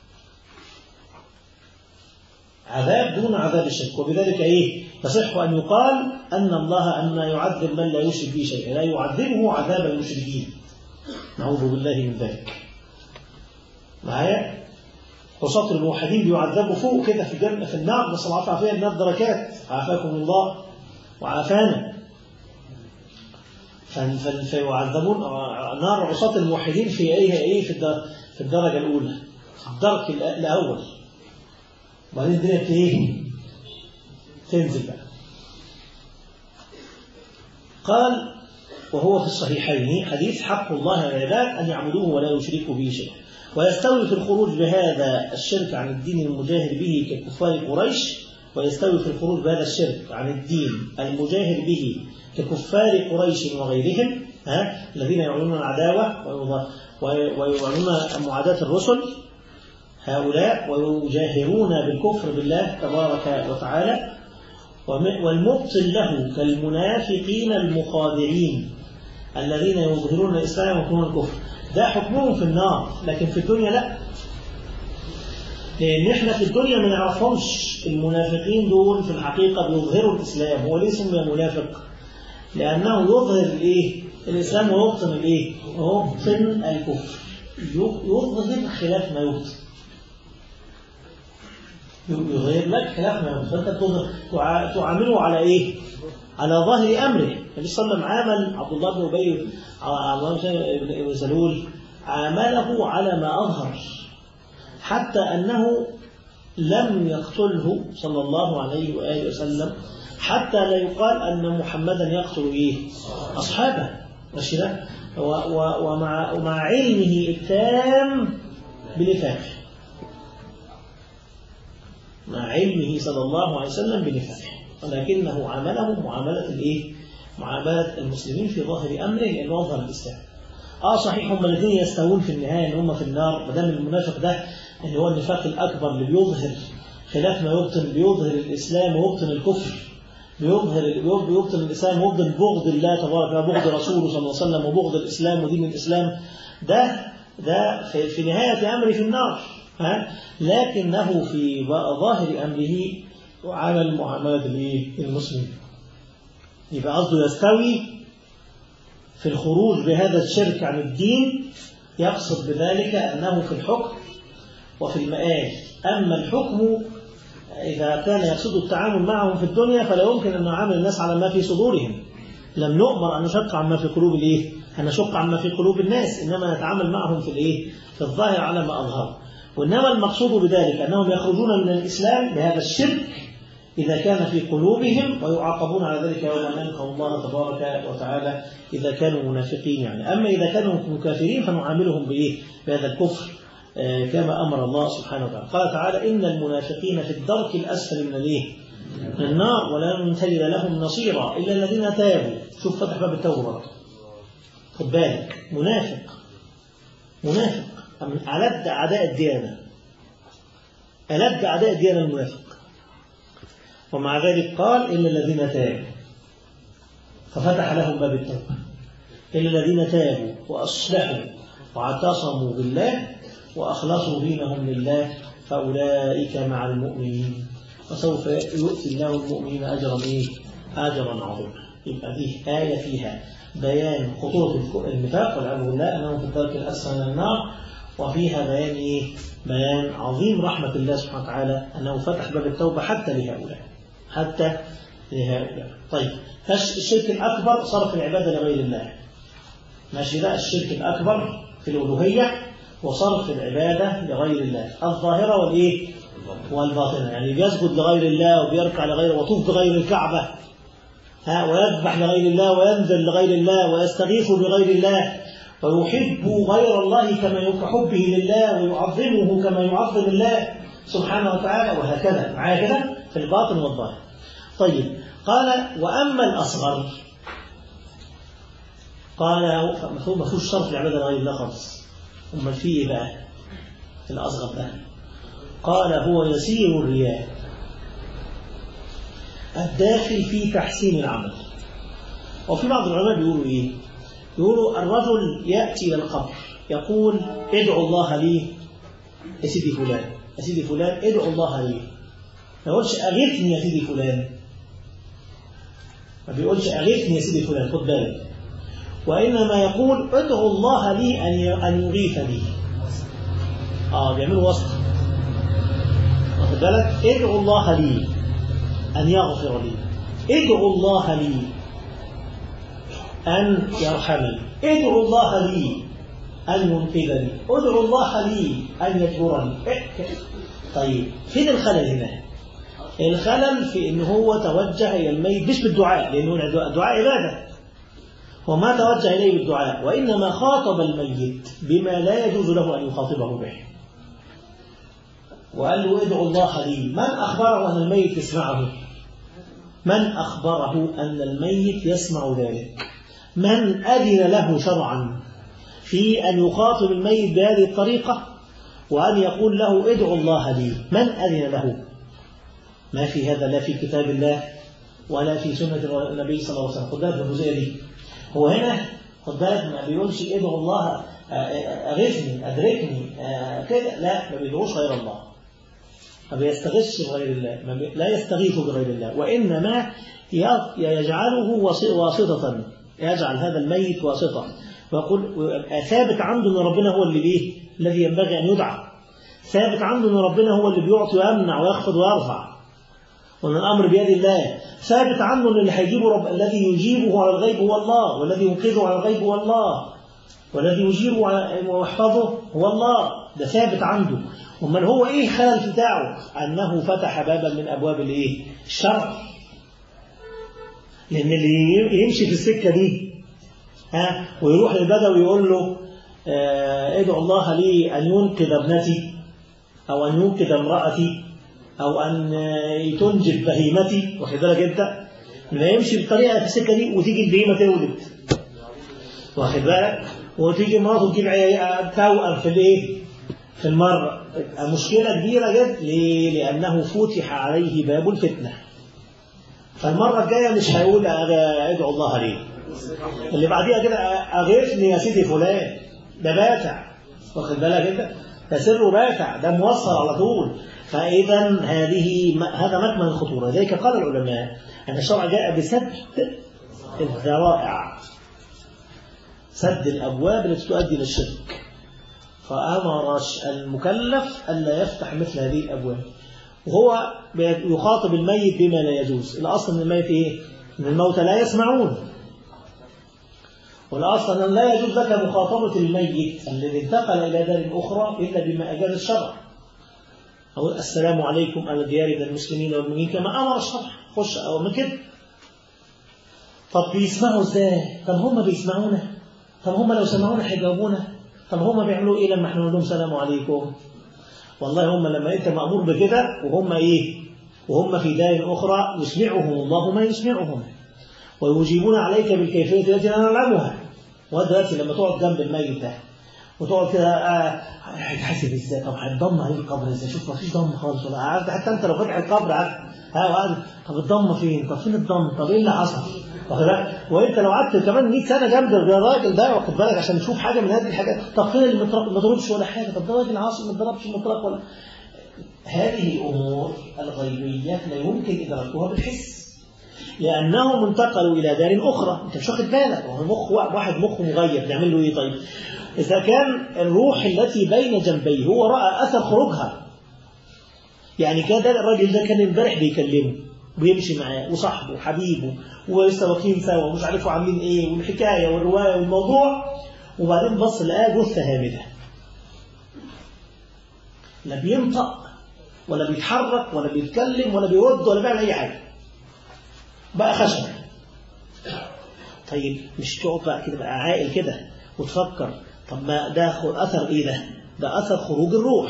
عذاب دون عذاب الشرك وبذلك إيه يصح أن يقال أن الله أن يعذب من لا يشرك به شيئا لا يعذبه عذاب المشركين نعوذ بالله من ذلك معايا وسط الموحدين بيعذبوا فوق كده في الجنة في النار نسأل الله العافية النار دركات عافاكم الله وعافانا فيعذبون نار عصاة الموحدين في ايه ايه في في الدرجة الأولى في الدرك الأول وبعدين الدنيا ايه تنزل بقى قال وهو في الصحيحين حديث حق الله على العباد أن يعبدوه ولا يشركوا به شيئا ويستوي في الخروج بهذا الشرك عن الدين المجاهر به ككفار قريش ويستوي في الخروج بهذا الشرك عن الدين المجاهر به ككفار قريش وغيرهم ها الذين يعلنون العداوة ويعلنون معاداة الرسل هؤلاء ويجاهرون بالكفر بالله تبارك وتعالى والمبطل له كالمنافقين المخادعين الذين يظهرون الإسلام ويكونون الكفر ده حكمهم في النار لكن في الدنيا لا لأن احنا في الدنيا ما نعرفهمش المنافقين دول في الحقيقة بيظهروا الإسلام هو ليه سمي منافق لأنه يظهر الإيه الإسلام ويبطن الإيه ويبطن الكفر يظهر خلاف ما يبطن يظهر لك خلاف ما يبطن فأنت تعامله على إيه على ظاهر أمره النبي صلى الله عليه وسلم عامل عبد الله بن أبي عبد الله بن سلول عامله على ما أظهر حتى أنه لم يقتله صلى الله عليه وآله وسلم حتى لا يقال أن محمدا يقتل إيه أصحابه ماشي ده ومع, ومع علمه التام بنفاقه مع علمه صلى الله عليه وسلم بنفاقه ولكنه عامله معاملة الإيه؟ معاملة المسلمين في ظاهر أمره لأنه أظهر الإسلام آه صحيح هم الاثنين يستوون في النهاية إن هم في النار ما دام المنافق ده اللي هو النفاق الأكبر اللي بيظهر خلاف ما يبطن بيظهر الإسلام ويبطن الكفر بيظهر بيبطن الإسلام ويبطن بغض الله تبارك وتعالى بغض رسوله صلى الله عليه وسلم وبغض الإسلام ودين الإسلام ده ده في, في نهاية أمره في النار ها لكنه في ظاهر أمره عمل معاملة المسلم يبقى قصده يستوي في الخروج بهذا الشرك عن الدين يقصد بذلك أنه في الحكم وفي المآل أما الحكم إذا كان يقصد التعامل معهم في الدنيا فلا يمكن أن نعامل الناس على ما في صدورهم لم نؤمر أن نشق عما في قلوب الإيه؟ أن نشق عما في قلوب الناس إنما نتعامل معهم في الإيه؟ في الظاهر على ما أظهر وإنما المقصود بذلك أنهم يخرجون من الإسلام بهذا الشرك إذا كان في قلوبهم ويعاقبون على ذلك يوم أن يلقوا الله تبارك وتعالى إذا كانوا منافقين يعني أما إذا كانوا كافرين فنعاملهم بإيه؟ بهذا الكفر آه، كما أمر الله سبحانه وتعالى قال تعالى إن المنافقين في الدرك الأسفل من الإيه؟ من النار ولن تجد لهم نصيرا إلا الذين تابوا شوف فتح باب التوبة برضه خد بالك منافق منافق من ألد أعداء الديانة ألد أعداء الديانة المنافق ومع ذلك قال إلا الذين تابوا ففتح لهم باب التوبة إلا الذين تابوا وأصلحوا واعتصموا بالله وأخلصوا دينهم لله فأولئك مع المؤمنين وسوف يؤتي الله المؤمنين أجرا إيه؟ أجرا عظيما يبقى دي آية فيها بيان خطورة النفاق والعياذ بالله أنه في الدرك الأسفل من النار وفيها بيان إيه؟ بيان عظيم رحمة الله سبحانه وتعالى أنه فتح باب التوبة حتى لهؤلاء حتى لهؤلاء طيب الشرك الأكبر صرف العبادة لغير الله ماشي ده الشرك الأكبر في الألوهية وصرف العبادة لغير الله الظاهرة والإيه والباطنة يعني بيسجد لغير الله وبيركع لغير وطوف بغير الكعبة ها ويذبح لغير الله وينزل لغير الله ويستغيث بغير الله ويحب غير الله كما يحبه لله ويعظمه كما يعظم الله سبحانه وتعالى وهكذا معايا كده في الباطن والظاهر طيب قال وأما الأصغر قال ما فيهوش صرف العبادة لغير الله خالص أمال في إيه بقى الأصغر ده قال هو يسير الرياء الداخل في تحسين العمل وفي بعض العلماء بيقولوا إيه يقولوا الرجل يأتي إلى القبر يقول ادعو الله لي يا سيدي فلان يا سيدي فلان ادعو الله لي ما يقولش أغثني يا سيدي فلان ما بيقولش أغثني يا سيدي فلان خد بالك وإنما يقول ادعو الله لي أن أن يغيث لي آه بيعملوا وسط واخد بالك ادعو الله لي أن يغفر لي ادعو الله لي أن يرحمني ادعو الله لي أن ينقذني ادعو الله لي أن يجبرني طيب فين الخلل هنا الخلل في ان هو توجه الى الميت مش بالدعاء لانه الدعاء عباده وما توجه اليه بالدعاء وانما خاطب الميت بما لا يجوز له ان يخاطبه به وقال له ادعو الله لي من اخبره ان الميت يسمعه من اخبره ان الميت يسمع ذلك من اذن له شرعا في ان يخاطب الميت بهذه الطريقه وان يقول له ادعو الله لي من اذن له ما في هذا لا في كتاب الله ولا في سنة النبي صلى الله عليه وسلم خد بالك من الجزئية دي هو هنا خد بالك ما بيقولش ادعو الله أغثني أدركني كده لا ما بيدعوش غير الله ما بيستغيثش بغير الله ما بي... لا يستغيث بغير الله وإنما يجعله واسطة يجعل هذا الميت واسطة ويقول ثابت عنده أن ربنا هو اللي بيه الذي ينبغي أن يدعى ثابت عنده أن ربنا هو اللي بيعطي ويمنع ويخفض ويرفع وأن الأمر بيد الله ثابت عنه أن اللي هيجيبه رب الذي يجيبه على الغيب هو الله والذي ينقذه على الغيب هو الله والذي يجيبه ويحفظه هو الله ده ثابت عنده ومن هو إيه خلل بتاعه أنه فتح بابا من أبواب الإيه الشرع لأن اللي يمشي في السكة دي ها ويروح للبدوي ويقول له آه ادعو الله لي أن ينقذ ابنتي أو أن ينقذ امرأتي أو أن تنجب بهيمتي واخد بالك أنت لا يمشي بالطريقة في السكة دي وتيجي البهيمة تولد واخد بالك وتيجي مراته تجيب توأم في الإيه؟ في المرة مشكلة كبيرة جدا ليه؟ لأنه فتح عليه باب الفتنة فالمرة الجاية مش هيقول ادعو الله لي اللي بعديها كده أغثني يا سيدي فلان ده باتع واخد بالك أنت ده سره باتع ده موصل على طول فإذا هذه هذا مكمن الخطورة لذلك قال العلماء أن الشرع جاء بسد الذرائع سد الأبواب التي تؤدي للشرك فأمر المكلف ألا يفتح مثل هذه الأبواب وهو يخاطب الميت بما لا يجوز الأصل أن الميت إيه؟ أن الموتى لا يسمعون والأصل أن لا يجوز لك مخاطبة الميت الذي انتقل إلى دار أخرى إلا بما أجاز الشرع أو السلام عليكم على ديار من المسلمين والمؤمنين كما أمر الشرع خش أو من كده طب بيسمعوا ازاي طب هم بيسمعونا طب هم لو سمعونا هيجاوبونا طب هم بيعملوا ايه لما احنا نقول لهم سلام عليكم والله هم لما انت مأمور بكده وهم ايه وهم في دار اخرى يسمعهم الله ما يسمعهم ويجيبون عليك بالكيفية التي لا نعلمها ودلوقتي لما تقعد جنب الميت ده وتقعد كده آه هتحاسب ازاي طب هتضم عليه القبر ازاي شوف مفيش ضم خالص ولا عارف حتى انت لو فتح القبر عارف ها وقعد طب الضم فين طب فين الضم طب ايه اللي حصل واخد بالك وانت لو قعدت كمان 100 سنه جنب الراجل ده واخد بالك عشان تشوف حاجه من هذه الحاجات طب فين اللي ما ضربش ولا حاجه طب ده راجل عاصي ما ضربش مطلق ولا هذه الامور الغيبيه لا يمكن ادراكها بالحس لانهم انتقلوا الى دار اخرى انت مش واخد بالك هو مخ واحد مخه مغيب نعمل له ايه طيب اذا كان الروح التي بين جنبيه هو راى اثر خروجها يعني كان ده الراجل ده كان امبارح بيكلمه ويمشي معاه وصاحبه وحبيبه ولسه واقفين سوا ومش عارفوا عاملين ايه والحكايه والروايه والموضوع وبعدين بص لقاه جثه هامده لا بينطق ولا بيتحرك ولا بيتكلم ولا بيرد ولا بيعمل اي حاجه بقى خشب طيب مش تقعد بقى كده بقى عاقل كده وتفكر طب ما ده اثر ايه ده ده اثر خروج الروح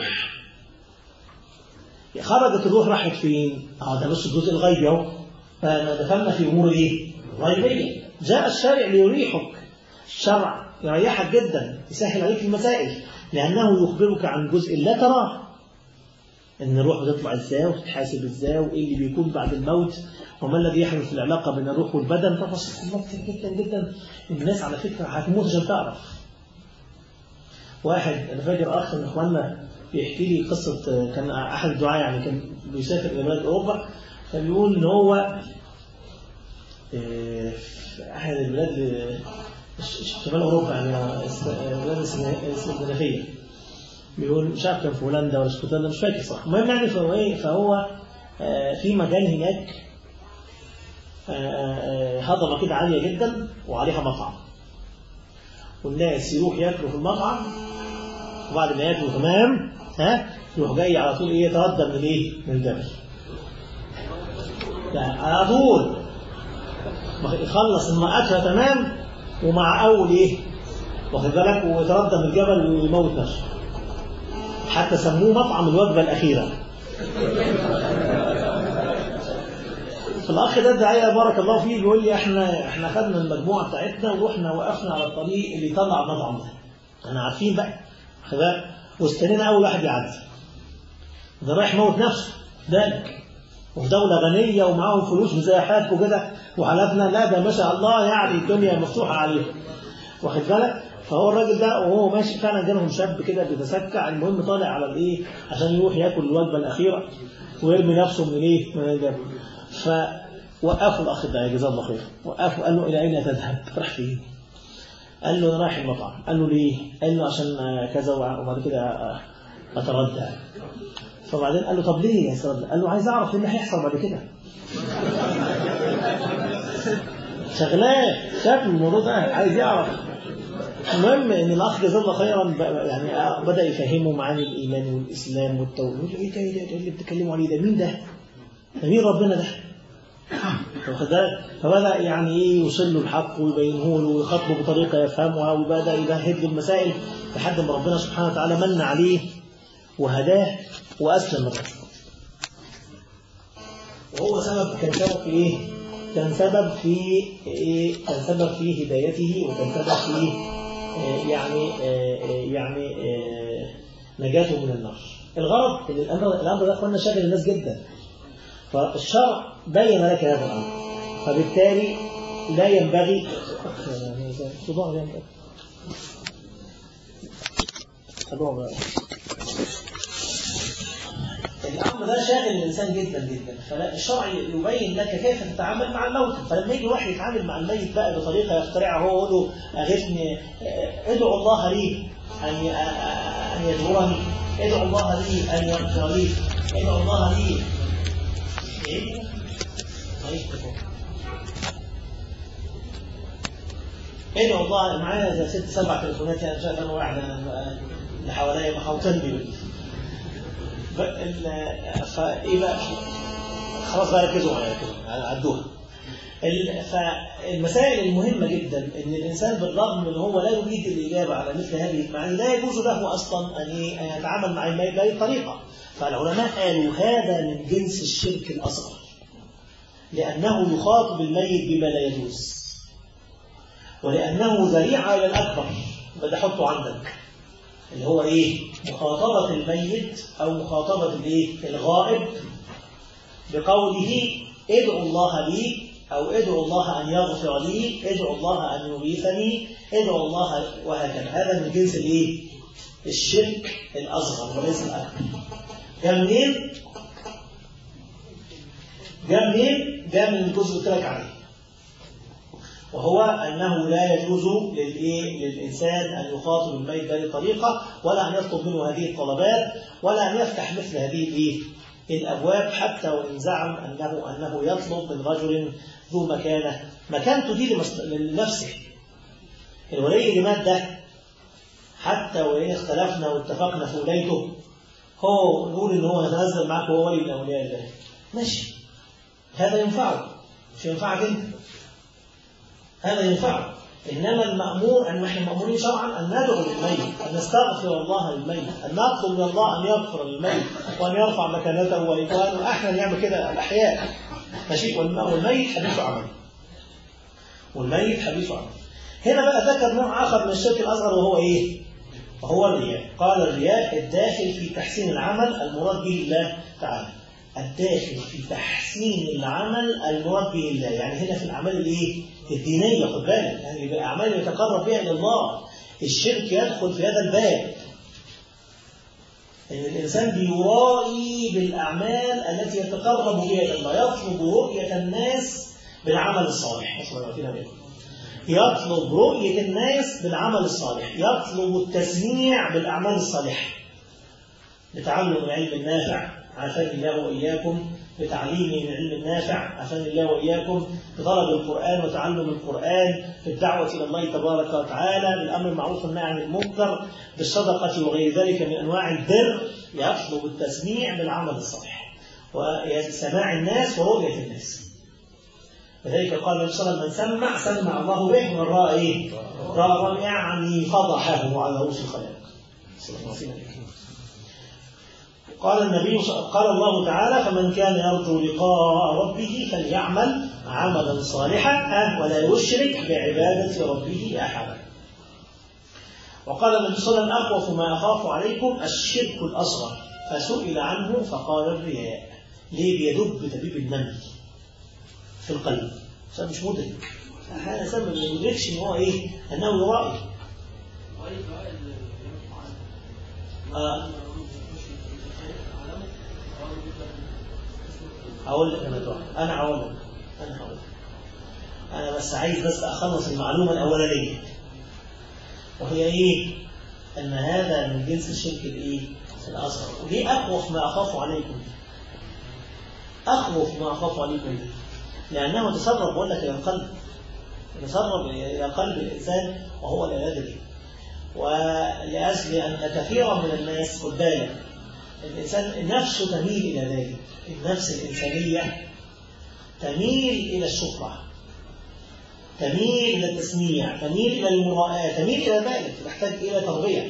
خرجت الروح راحت فين اه ده بس الجزء الغيبي اهو فدخلنا في امور ايه غيبيه جاء الشارع ليريحك الشرع يريحك جدا يسهل عليك المسائل لانه يخبرك عن جزء لا تراه ان الروح بتطلع ازاي وتتحاسب ازاي وايه اللي بيكون بعد الموت وما الذي يحدث في العلاقه بين الروح والبدن تفاصيل كتير جدا جدا الناس على فكره هتموت عشان تعرف واحد انا فاكر اخ من اخواننا بيحكي لي قصه كان احد الدعاء يعني كان بيسافر الى بلاد اوروبا فبيقول ان هو في احد البلاد شمال اوروبا يعني بلاد الاسكندنافيه بيقول مش عارف كان في هولندا ولا اسكتلندا مش فاكر صح المهم يعني فهو ايه فهو في مكان هناك هضبه كده عاليه جدا وعليها مطعم والناس يروح ياكلوا في المطعم وبعد ما ياكلوا تمام ها يروح جاي على طول ايه يتردد من ايه من الجبل يعني على طول يخلص المأكلة تمام ومع أول إيه واخد بالك ويتردد من الجبل ويموت نفسه حتى سموه مطعم الوجبة الأخيرة فالأخ ده الداعية بارك الله فيه بيقول لي احنا احنا خدنا المجموعة بتاعتنا ورحنا وقفنا على الطريق اللي يطلع المطعم ده احنا عارفين بقى واخد بالك واستنينا أول واحد يعدي ده رايح موت نفسه ذلك وفي دولة غنية ومعاهم فلوس وزي حالك وكده وحالاتنا لا ده ما شاء الله يعني الدنيا مفتوحة عليهم واخد بالك فهو الراجل ده وهو ماشي فعلا جالهم شاب كده بيتسكع المهم طالع على الايه عشان يروح ياكل الوجبة الأخيرة ويرمي نفسه من الايه من الجبل فوقفوا الأخ ده جزاه الله خير وقفوا قال له إلى أين تذهب؟ راح فين؟ قال له أنا رايح المطعم قال له ليه؟ قال له عشان كذا وبعد كده أتردى فبعدين قال له طب ليه يا سيد قال له عايز اعرف ايه اللي هيحصل بعد كده شغلاه شاف الموضوع ده عايز يعرف المهم ان الاخ جزاه الله خيرا يعني بدا يفهمه معاني الايمان والاسلام والتوحيد ايه ده ايه اللي بتتكلموا عليه ده مين ده؟ ده مين ربنا ده؟ واخد بالك؟ فبدا يعني ايه يوصل له الحق ويبينه له ويخاطبه بطريقه يفهمها وبدا يمهد له المسائل لحد ما ربنا سبحانه وتعالى من عليه وهداه وأسلم الرجل وهو سبب كان سبب في إيه؟ كان سبب في إيه؟ كان سبب في هدايته وكان سبب في إيه؟ يعني إيه يعني إيه نجاته من النار الغرض ان الامر الامر ده اخوانا شاغل الناس جدا فالشرع بين لك هذا الامر فبالتالي لا ينبغي صداع ينبغي الأمر ده شاغل الإنسان جدا جدا فالشرع يبين لك كيف تتعامل مع الموت فلما يجي واحد يتعامل مع الميت بقى بطريقة يخترعها هو يقول له أغثني ادعو الله لي أن أن يدعوني ادعوا الله لي أن يغفر لي ادعوا الله لي إيه؟ طيب ادعوا الله معايا زي ست سبع تليفونات يعني شايف انا واحد أنا اللي حواليا محاوطين بي فايه بقى خلاص بقى ركزوا معايا كده عدوها ال- فالمسائل المهمة جدا ان الانسان بالرغم من هو لا يريد الاجابة على مثل هذه المعاني لا يجوز له اصلا ان ي- أن يتعامل مع الميت بهذه الطريقة فالعلماء قالوا هذا من جنس الشرك الاصغر لانه يخاطب الميت بما لا يجوز ولأنه ذريعة إلى الأكبر بدي أحطه عندك اللي هو إيه مخاطبة الميت أو مخاطبة الإيه الغائب بقوله ادعوا الله لي أو ادعوا الله أن يغفر لي ادعوا الله أن يغيثني ادعوا الله وهكذا هذا من جنس الإيه الشرك الأصغر وليس الأكبر جاء منين؟ جاء منين؟ جاء من الجزء اللي قلت لك عليه وهو أنه لا يجوز للإيه؟ للإنسان أن يخاطب الميت بهذه الطريقة ولا أن يطلب منه هذه الطلبات ولا أن يفتح مثل هذه الإيه؟ الأبواب حتى وإن زعم أنه أنه يطلب من رجل ذو مكانة مكانته دي لمس- لنفسه الولي اللي مات ده حتى وإن اختلفنا واتفقنا في ولايته هو نقول إن هو يتنزل معك وهو ولي من أولياء الله ماشي هذا ينفعه مش ينفعك أنت هذا ينفعه إنما المأمور أن نحن مأمورين شرعا أن ندعو للميت أن نستغفر الله للميت أن نطلب من الله أن يغفر للميت وأن يرفع مكانته وإخوانه احنا نعمل كده الأحياء ماشي والم- والميت حديث عمل والميت حديث عمل هنا بقى ذكر نوع آخر من الشرك الأصغر وهو إيه؟ وهو الرياء قال الرياء الداخل في تحسين العمل المراد به الله تعالى الداخل في تحسين العمل المراد به الله يعني هنا في الأعمال الإيه؟ الدينية خد بالك يعني يبقى أعمال يتقرب بها إلى الله الشرك يدخل في هذا الباب إن الإنسان بيرائي بالأعمال التي يتقرب بها إلى الله يطلب رؤية الناس بالعمل الصالح أصلا كده بيه. يطلب رؤية الناس بالعمل الصالح يطلب التسميع بالأعمال الصالحة بتعلم العلم النافع عافاني الله وإياكم بتعليم العلم النافع عافاني الله وإياكم بطلب القرآن وتعلم القرآن بالدعوة إلى الله تبارك وتعالى بالأمر المعروف والنهي عن المنكر بالصدقة وغير ذلك من أنواع البر يطلب التسميع بالعمل الصالح وسماع الناس ورؤية الناس لذلك قال النبي صلى الله عليه وسلم من سمع سمع الله به ومن رأى إيه؟ رأى يعني فضحه على رؤوس الخلائق صلى الله عليه وسلم قال النبي قال الله تعالى فمن كان يرجو لقاء ربه فليعمل عملا صالحا آه، ولا يشرك بعبادة ربه أحدا وقال النبي صلى الله عليه وسلم أخوف ما أخاف عليكم الشرك الأصغر فسئل عنه فقال الرياء ليه بيدب دبيب النمل في القلب عشان مش مدرك هذا سبب ما يدركش ان هو ايه انه يرائي آه. هقول لك انا دعاء انا هقول لك انا هقول لك انا بس عايز بس اخلص المعلومه الاولانيه وهي ايه ان هذا من جنس الشرك الايه الاصغر وليه اخوف ما اخاف عليكم اخوف ما اخاف عليكم لانه تسرب بقول لك الى القلب تسرب الى قلب الانسان وهو لا يدري ولاجل ان كثيرا من الناس خد بالك الانسان نفسه تميل الى ذلك النفس الانسانيه تميل الى الشهره تميل الى التسميع تميل الى المراءة تميل الى ذلك تحتاج الى تربيه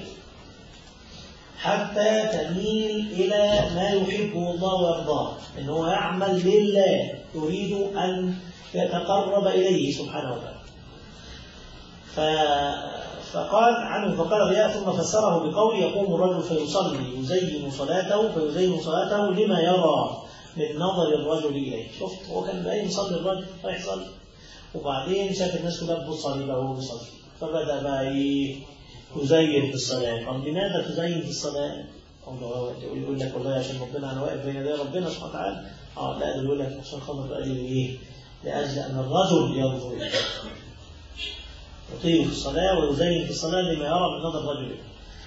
حتى تميل إلى ما يحبه الله ويرضاه إن هو يعمل لله يريد أن يتقرب إليه سبحانه وتعالى ف... فقال عنه فقال الرياء ثم فسره بقول يقوم الرجل فيصلي يزين صلاته فيزين صلاته لما يرى من نظر الرجل إليه شفت هو كان بقى يصلي الرجل رايح يصلي وبعدين شاف الناس كلها بتبص عليه بقى وهو بيصلي فبدأ بقى إيه يزين في الصلاة طب لماذا تزين في الصلاة؟ الله يقول لك والله عشان ربنا أنا واقف بين يدي ربنا سبحانه وتعالى اه لا ده يقول لك عشان خاطر لأجل إيه؟ لأجل أن الرجل ينظر إليه يطيل في الصلاة ويزين في الصلاة لما يرى من نظر الرجل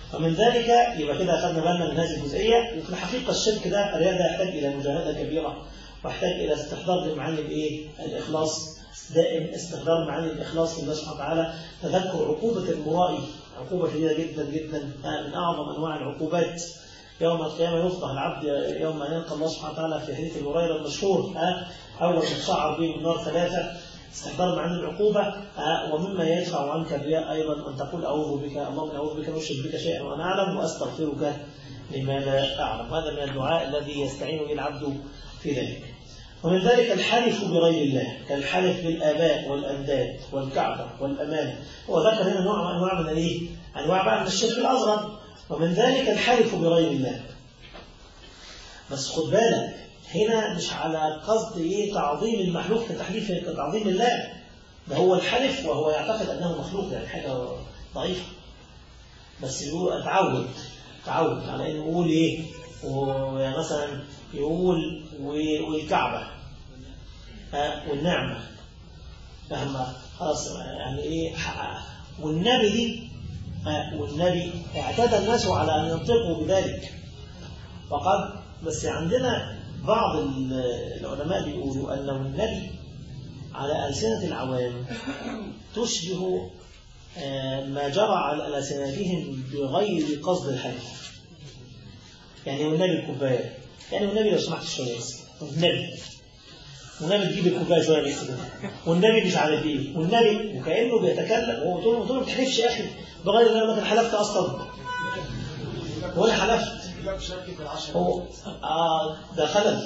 ومن ذلك يبقى كده أخذنا بالنا من هذه الجزئية وفي الحقيقة الشرك ده الرياضة يحتاج إلى مجاهدة كبيرة ويحتاج إلى استحضار معاني الإيه؟ الإخلاص دائم استحضار معاني الإخلاص لله سبحانه وتعالى تذكر عقوبة المرائي عقوبة شديدة جدا جدا من أعظم أنواع العقوبات يوم القيامة يفضح العبد يوم أن يلقى الله سبحانه وتعالى في حديث هريرة المشهور ها أول من شعر به النار ثلاثة استحضار معاني العقوبة ها ومما يدفع عنك الرياء أيضا أن تقول أعوذ بك اللهم أعوذ بك نشرك بك شيئا وأنا أعلم وأستغفرك لما لا أعلم هذا من الدعاء الذي يستعين به العبد في ذلك ومن ذلك الحلف بغير الله كالحلف بالآباء والأنداد والكعبة والأمانة وذكر هنا نوع أنواع من الإيه؟ أنواع بقى من الشرك الأصغر ومن ذلك الحلف بغير الله بس خد بالك هنا مش على قصد ايه تعظيم المحلوف كتحليف كتعظيم الله ده هو الحلف وهو يعتقد انه مخلوق يعني حاجه ضعيفه بس يقول اتعود تعود على انه يقول ايه ومثلا يقول والكعبه والنعمه فاهم خلاص يعني ايه والنبي دي والنبي اعتاد الناس على أن ينطقوا بذلك وقد بس عندنا بعض العلماء بيقولوا أنه النبي على ألسنة العوام تشبه ما جرى على ألسنتهم بغير قصد الحديث يعني والنبي الكوباية يعني والنبي لو سمحت شوية والنبي والنبي تجيب الكوبايه شويه بس كده والنبي مش عارف ايه والنبي وكانه بيتكلم وهو تقول له ما تحلفش يا اخي بغير ان انا حلفت اصلا هو انا حلفت هو اه ده خلل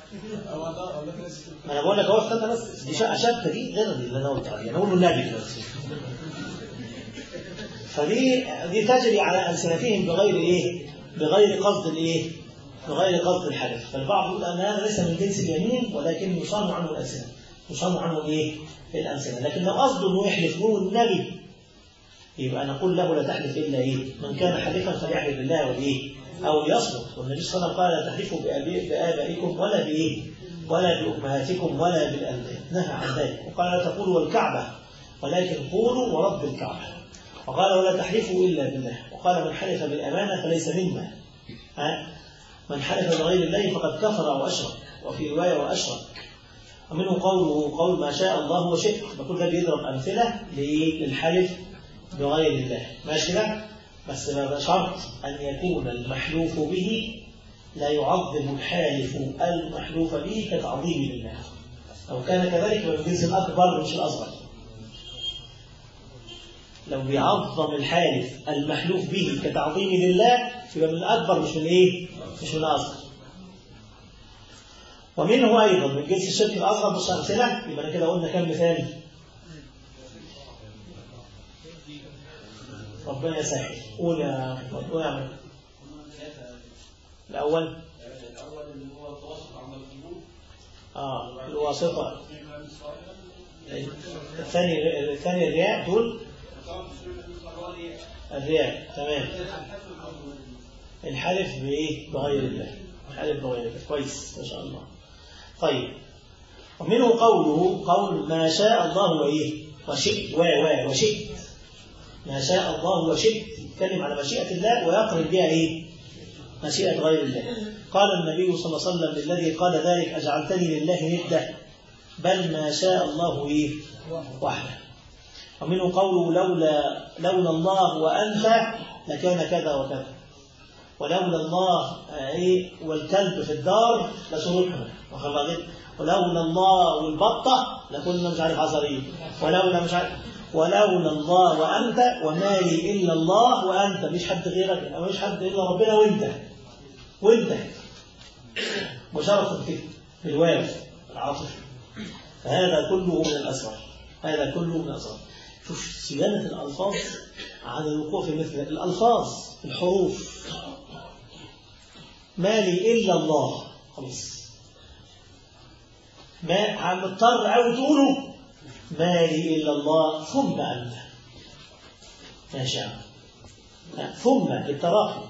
ما انا بقول لك هو استنى بس دي شبكه دي غير اللي انا قلت عليها انا اقول له النبي بس فدي دي تجري على السنتهم بغير ايه؟ بغير قصد الايه؟ بغير قصد الحدث فالبعض يقول أن هذا ليس من جنس اليمين ولكن يصان عنه الألسنة يصان عنه إيه؟ الألسنة لكن لو قصده أنه يحلف نور النبي يبقى نقول له لا تحلف إلا إيه؟ من كان حلفا فليحلف بالله وإيه؟ أو ليصمت والنبي صلى الله عليه وسلم قال لا تحلفوا بآبائكم ولا بإيه؟ ولا بأمهاتكم ولا بالأنداد نهى عن ذلك وقال لا تقولوا والكعبة ولكن قولوا ورب الكعبة وقال ولا تحلفوا إلا بالله وقال من حلف بالأمانة فليس منا ها؟ من حلف بغير الله فقد كفر وأشرك وفي رواية وأشرك ومنه قوله قول ما شاء الله وشئت بقول ده بيضرب أمثلة للحلف بغير الله ماشي كده بس شرط أن يكون المحلوف به لا يعظم الحالف المحلوف به كتعظيم لله لو كان كذلك فمن الجنس الأكبر مش الأصغر لو بيعظم الحالف المحلوف به كتعظيم لله يبقى من الأكبر مش من إيه؟ مش من الأصغر ومنه أيضا من جنس الشرك الأصغر مش أمثلة يبقى كده قلنا كم مثال ربنا يسهل قول يا قول يا عم الأول الأول اللي هو التوسط عند القلوب آه الواسطة الثاني الثاني الرياء دول الرياء تمام الحلف بإيه؟ بغير الله الحلف بغير الله كويس ما شاء الله طيب ومنه قوله قول ما شاء الله وإيه وشئت و و وشئت ما شاء الله وشئت يتكلم على مشيئة الله ويقرن بها إيه مشيئة غير الله قال النبي صلى الله عليه وسلم الذي قال ذلك أجعلتني لله ندا بل ما شاء الله إيه وحده ومنه قوله لولا لولا الله وأنت لكان كذا وكذا ولولا الله ايه والكلب في الدار لسرقنا واخد بالك ولولا الله والبطه لكنا مش عارف عصريين ولولا مش عارف ولولا الله وانت وما لي الا الله وانت مش حد غيرك مش حد الا ربنا وانت وانت مشاركه كده بالواو العاطفه فهذا كله من الاسرار هذا كله من الاسرار شوف صيانه الالفاظ عن الوقوع في مثل الالفاظ الحروف ما لي إلا الله خلاص ما مضطر أو تقوله ما لي إلا الله ثم أنت ما شاء ثم بالتراخي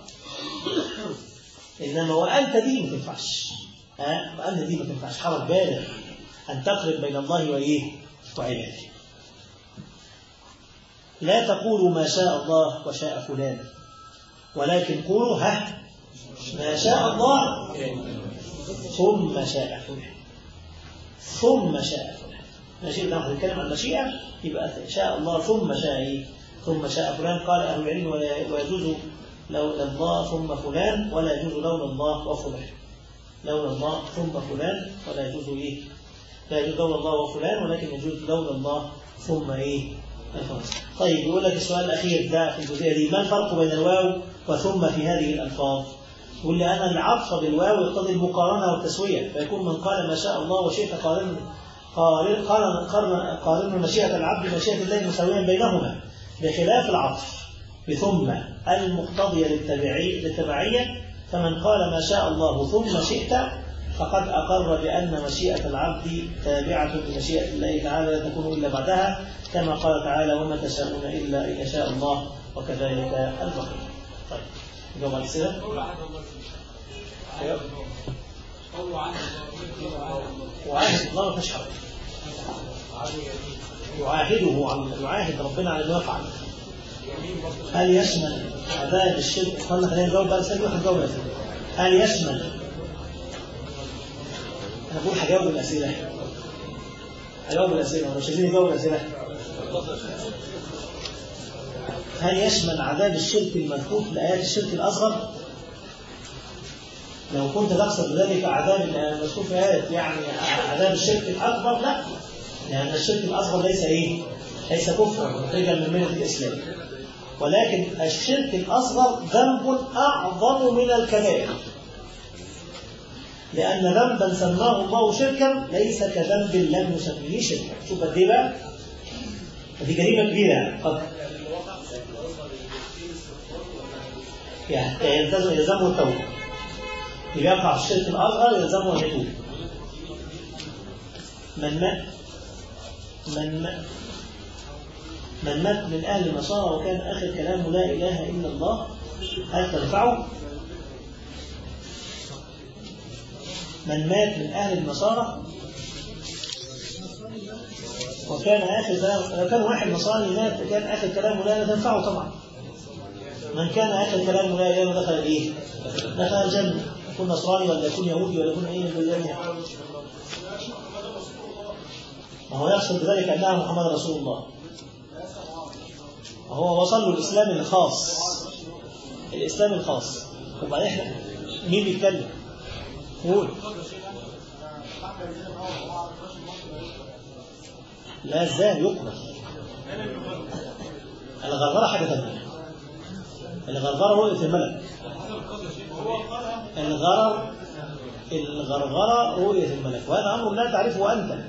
إنما وأنت دي ما تنفعش ها وأنت دي ما تنفعش حرف بالغ أن تقرب بين الله وإيه وعباده لا تقولوا ما شاء الله وشاء فلان ولكن قولوا ها ما شاء الله ثم شاء فلان ثم شاء فلان ماشي لما نتكلم عن المشيئة يبقى شاء الله ثم شاء إيه؟ ثم شاء فلان قال أهل العلم ولا- ويجوز لولا الله ثم فلان ولا يجوز لولا الله وفلان لولا الله ثم فلان ولا يجوز إيه لا يجوز لولا الله وفلان ولكن يجوز لولا الله ثم إيه الفاظ طيب يقول لك السؤال الأخير ده في الجزئية دي ما الفرق بين الواو وثم في هذه الألفاظ يقول لي أنا العطف بالواو يقتضي المقارنة والتسوية فيكون من قال ما شاء الله وشئت قارن قارن قارن قارن قارن مشيئة العبد مشيئة الله مساويا بينهما بخلاف العطف بثم المقتضية للتبعي- للتبعية فمن قال ما شاء الله ثم شئت فقد أقر بأن مشيئة العبد تابعة لمشيئة الله تعالى لا تكون إلا بعدها كما قال تعالى وما تشاءون إلا أن يشاء الله وكذلك البقية طيب نجاوب على الأسئلة أيوه. قولوا عنه وعاهد الله ما فيش حرج يعاهده عن يعاهد ربنا على انه يفعل هل يشمل عذاب الشرك قلنا خلينا نجاوب بقى الاسئله واحد نجاوب الاسئله هل يشمل انا بقول هجاوب الاسئله هجاوب الاسئله ولا مش عايزين نجاوب الاسئله هل يشمل عذاب الشرك المذكور في الايات الشرك الاصغر لو كنت تقصد بذلك عذاب المذكور في الآيات يعني عذاب الشرك الأكبر لا لأن الشرك الأصغر ليس إيه؟ ليس كفرا مخرجا من ملة الإسلام ولكن الشرك الأصغر ذنب أعظم من الكبائر لأن ذنبا سماه الله شركا ليس كذنب لم يسميه شركا شوف قد إيه بقى؟ دي جريمة كبيرة يعني قد يعني يلتزم يلزمه التوبة اللي يقع في الشرك الأصغر يلزمه أن يتوب من مات من مات من مات من أهل النصارى وكان آخر كلامه لا إله إلا الله هل تنفعه؟ من مات من أهل النصارى وكان آخر كلام لو كان واحد نصراني مات كان آخر كلامه لا لا تنفعه طبعا من كان آخر كلامه لا إله دخل إيه؟ دخل الجنة يكون نصراني ولا يكون يهودي ولا يكون أي من الجنة ما هو يقصد بذلك أنها محمد رسول الله وهو وصل له الإسلام الخاص الإسلام الخاص وبعدين إحنا مين بيتكلم؟ قول لا ازاي يقبل الغرغرة حاجة ثانية الغرغرة رؤية الملك الغرر الغرغرة رؤية الملك وهذا أمر لا تعرفه أنت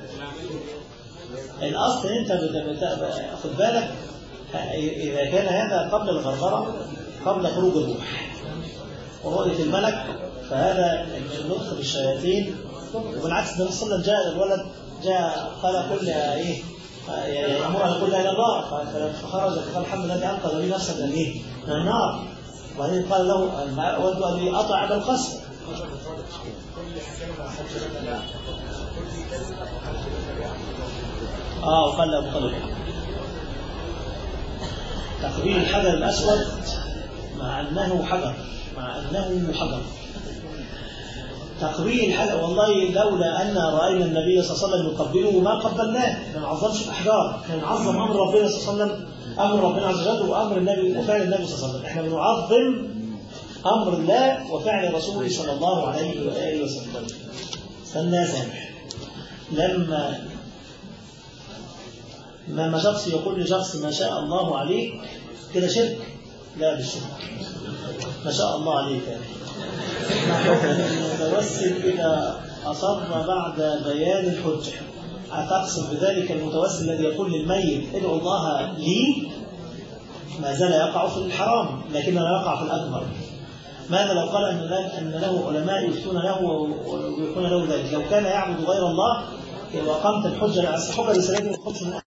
الأصل أنت بت... بت... خد بالك إذا كان هذا قبل الغرغرة قبل خروج الروح ورؤية الملك فهذا النطق بالشياطين وبالعكس النبي صلى الله عليه وسلم جاء الولد جاء قال قل يا ايه يأمر أن يقول لا إله إلا الله فخرج فقال الحمد لله الذي أنقذ لي نفسا من الايه؟ من النار وبعدين قال له أود أن أطع أبا القاسم اه وقال له مطلق تقبيل الحجر الأسود مع أنه حجر مع أنه حجر تقبيل الحجر والله لولا أن رأينا النبي صلى الله عليه وسلم يقبله ما قبلناه ما نعظمش الأحجار كان نعظم أمر ربنا صلى الله عليه وسلم أمر ربنا عز وجل وأمر النبي وفعل النبي صلى الله عليه وسلم احنا بنعظم أمر الله وفعل رسوله صلى الله عليه وآله وسلم فالناس سامح لما لما شخص يقول لشخص ما شاء الله عليك كده شرك لا بالشرك ما شاء الله عليك المتوسل إذا أصر بعد بيان الحجة أتقصد بذلك المتوسل الذي يقول للميت ادعو الله لي ما زال يقع في الحرام لكنه لا يقع في الأكبر ماذا لو قال أن أن له علماء يفتون له ويقولون له ذلك لو كان يعبد غير الله وقامت الحجة على الصحابة رسالته الخمس من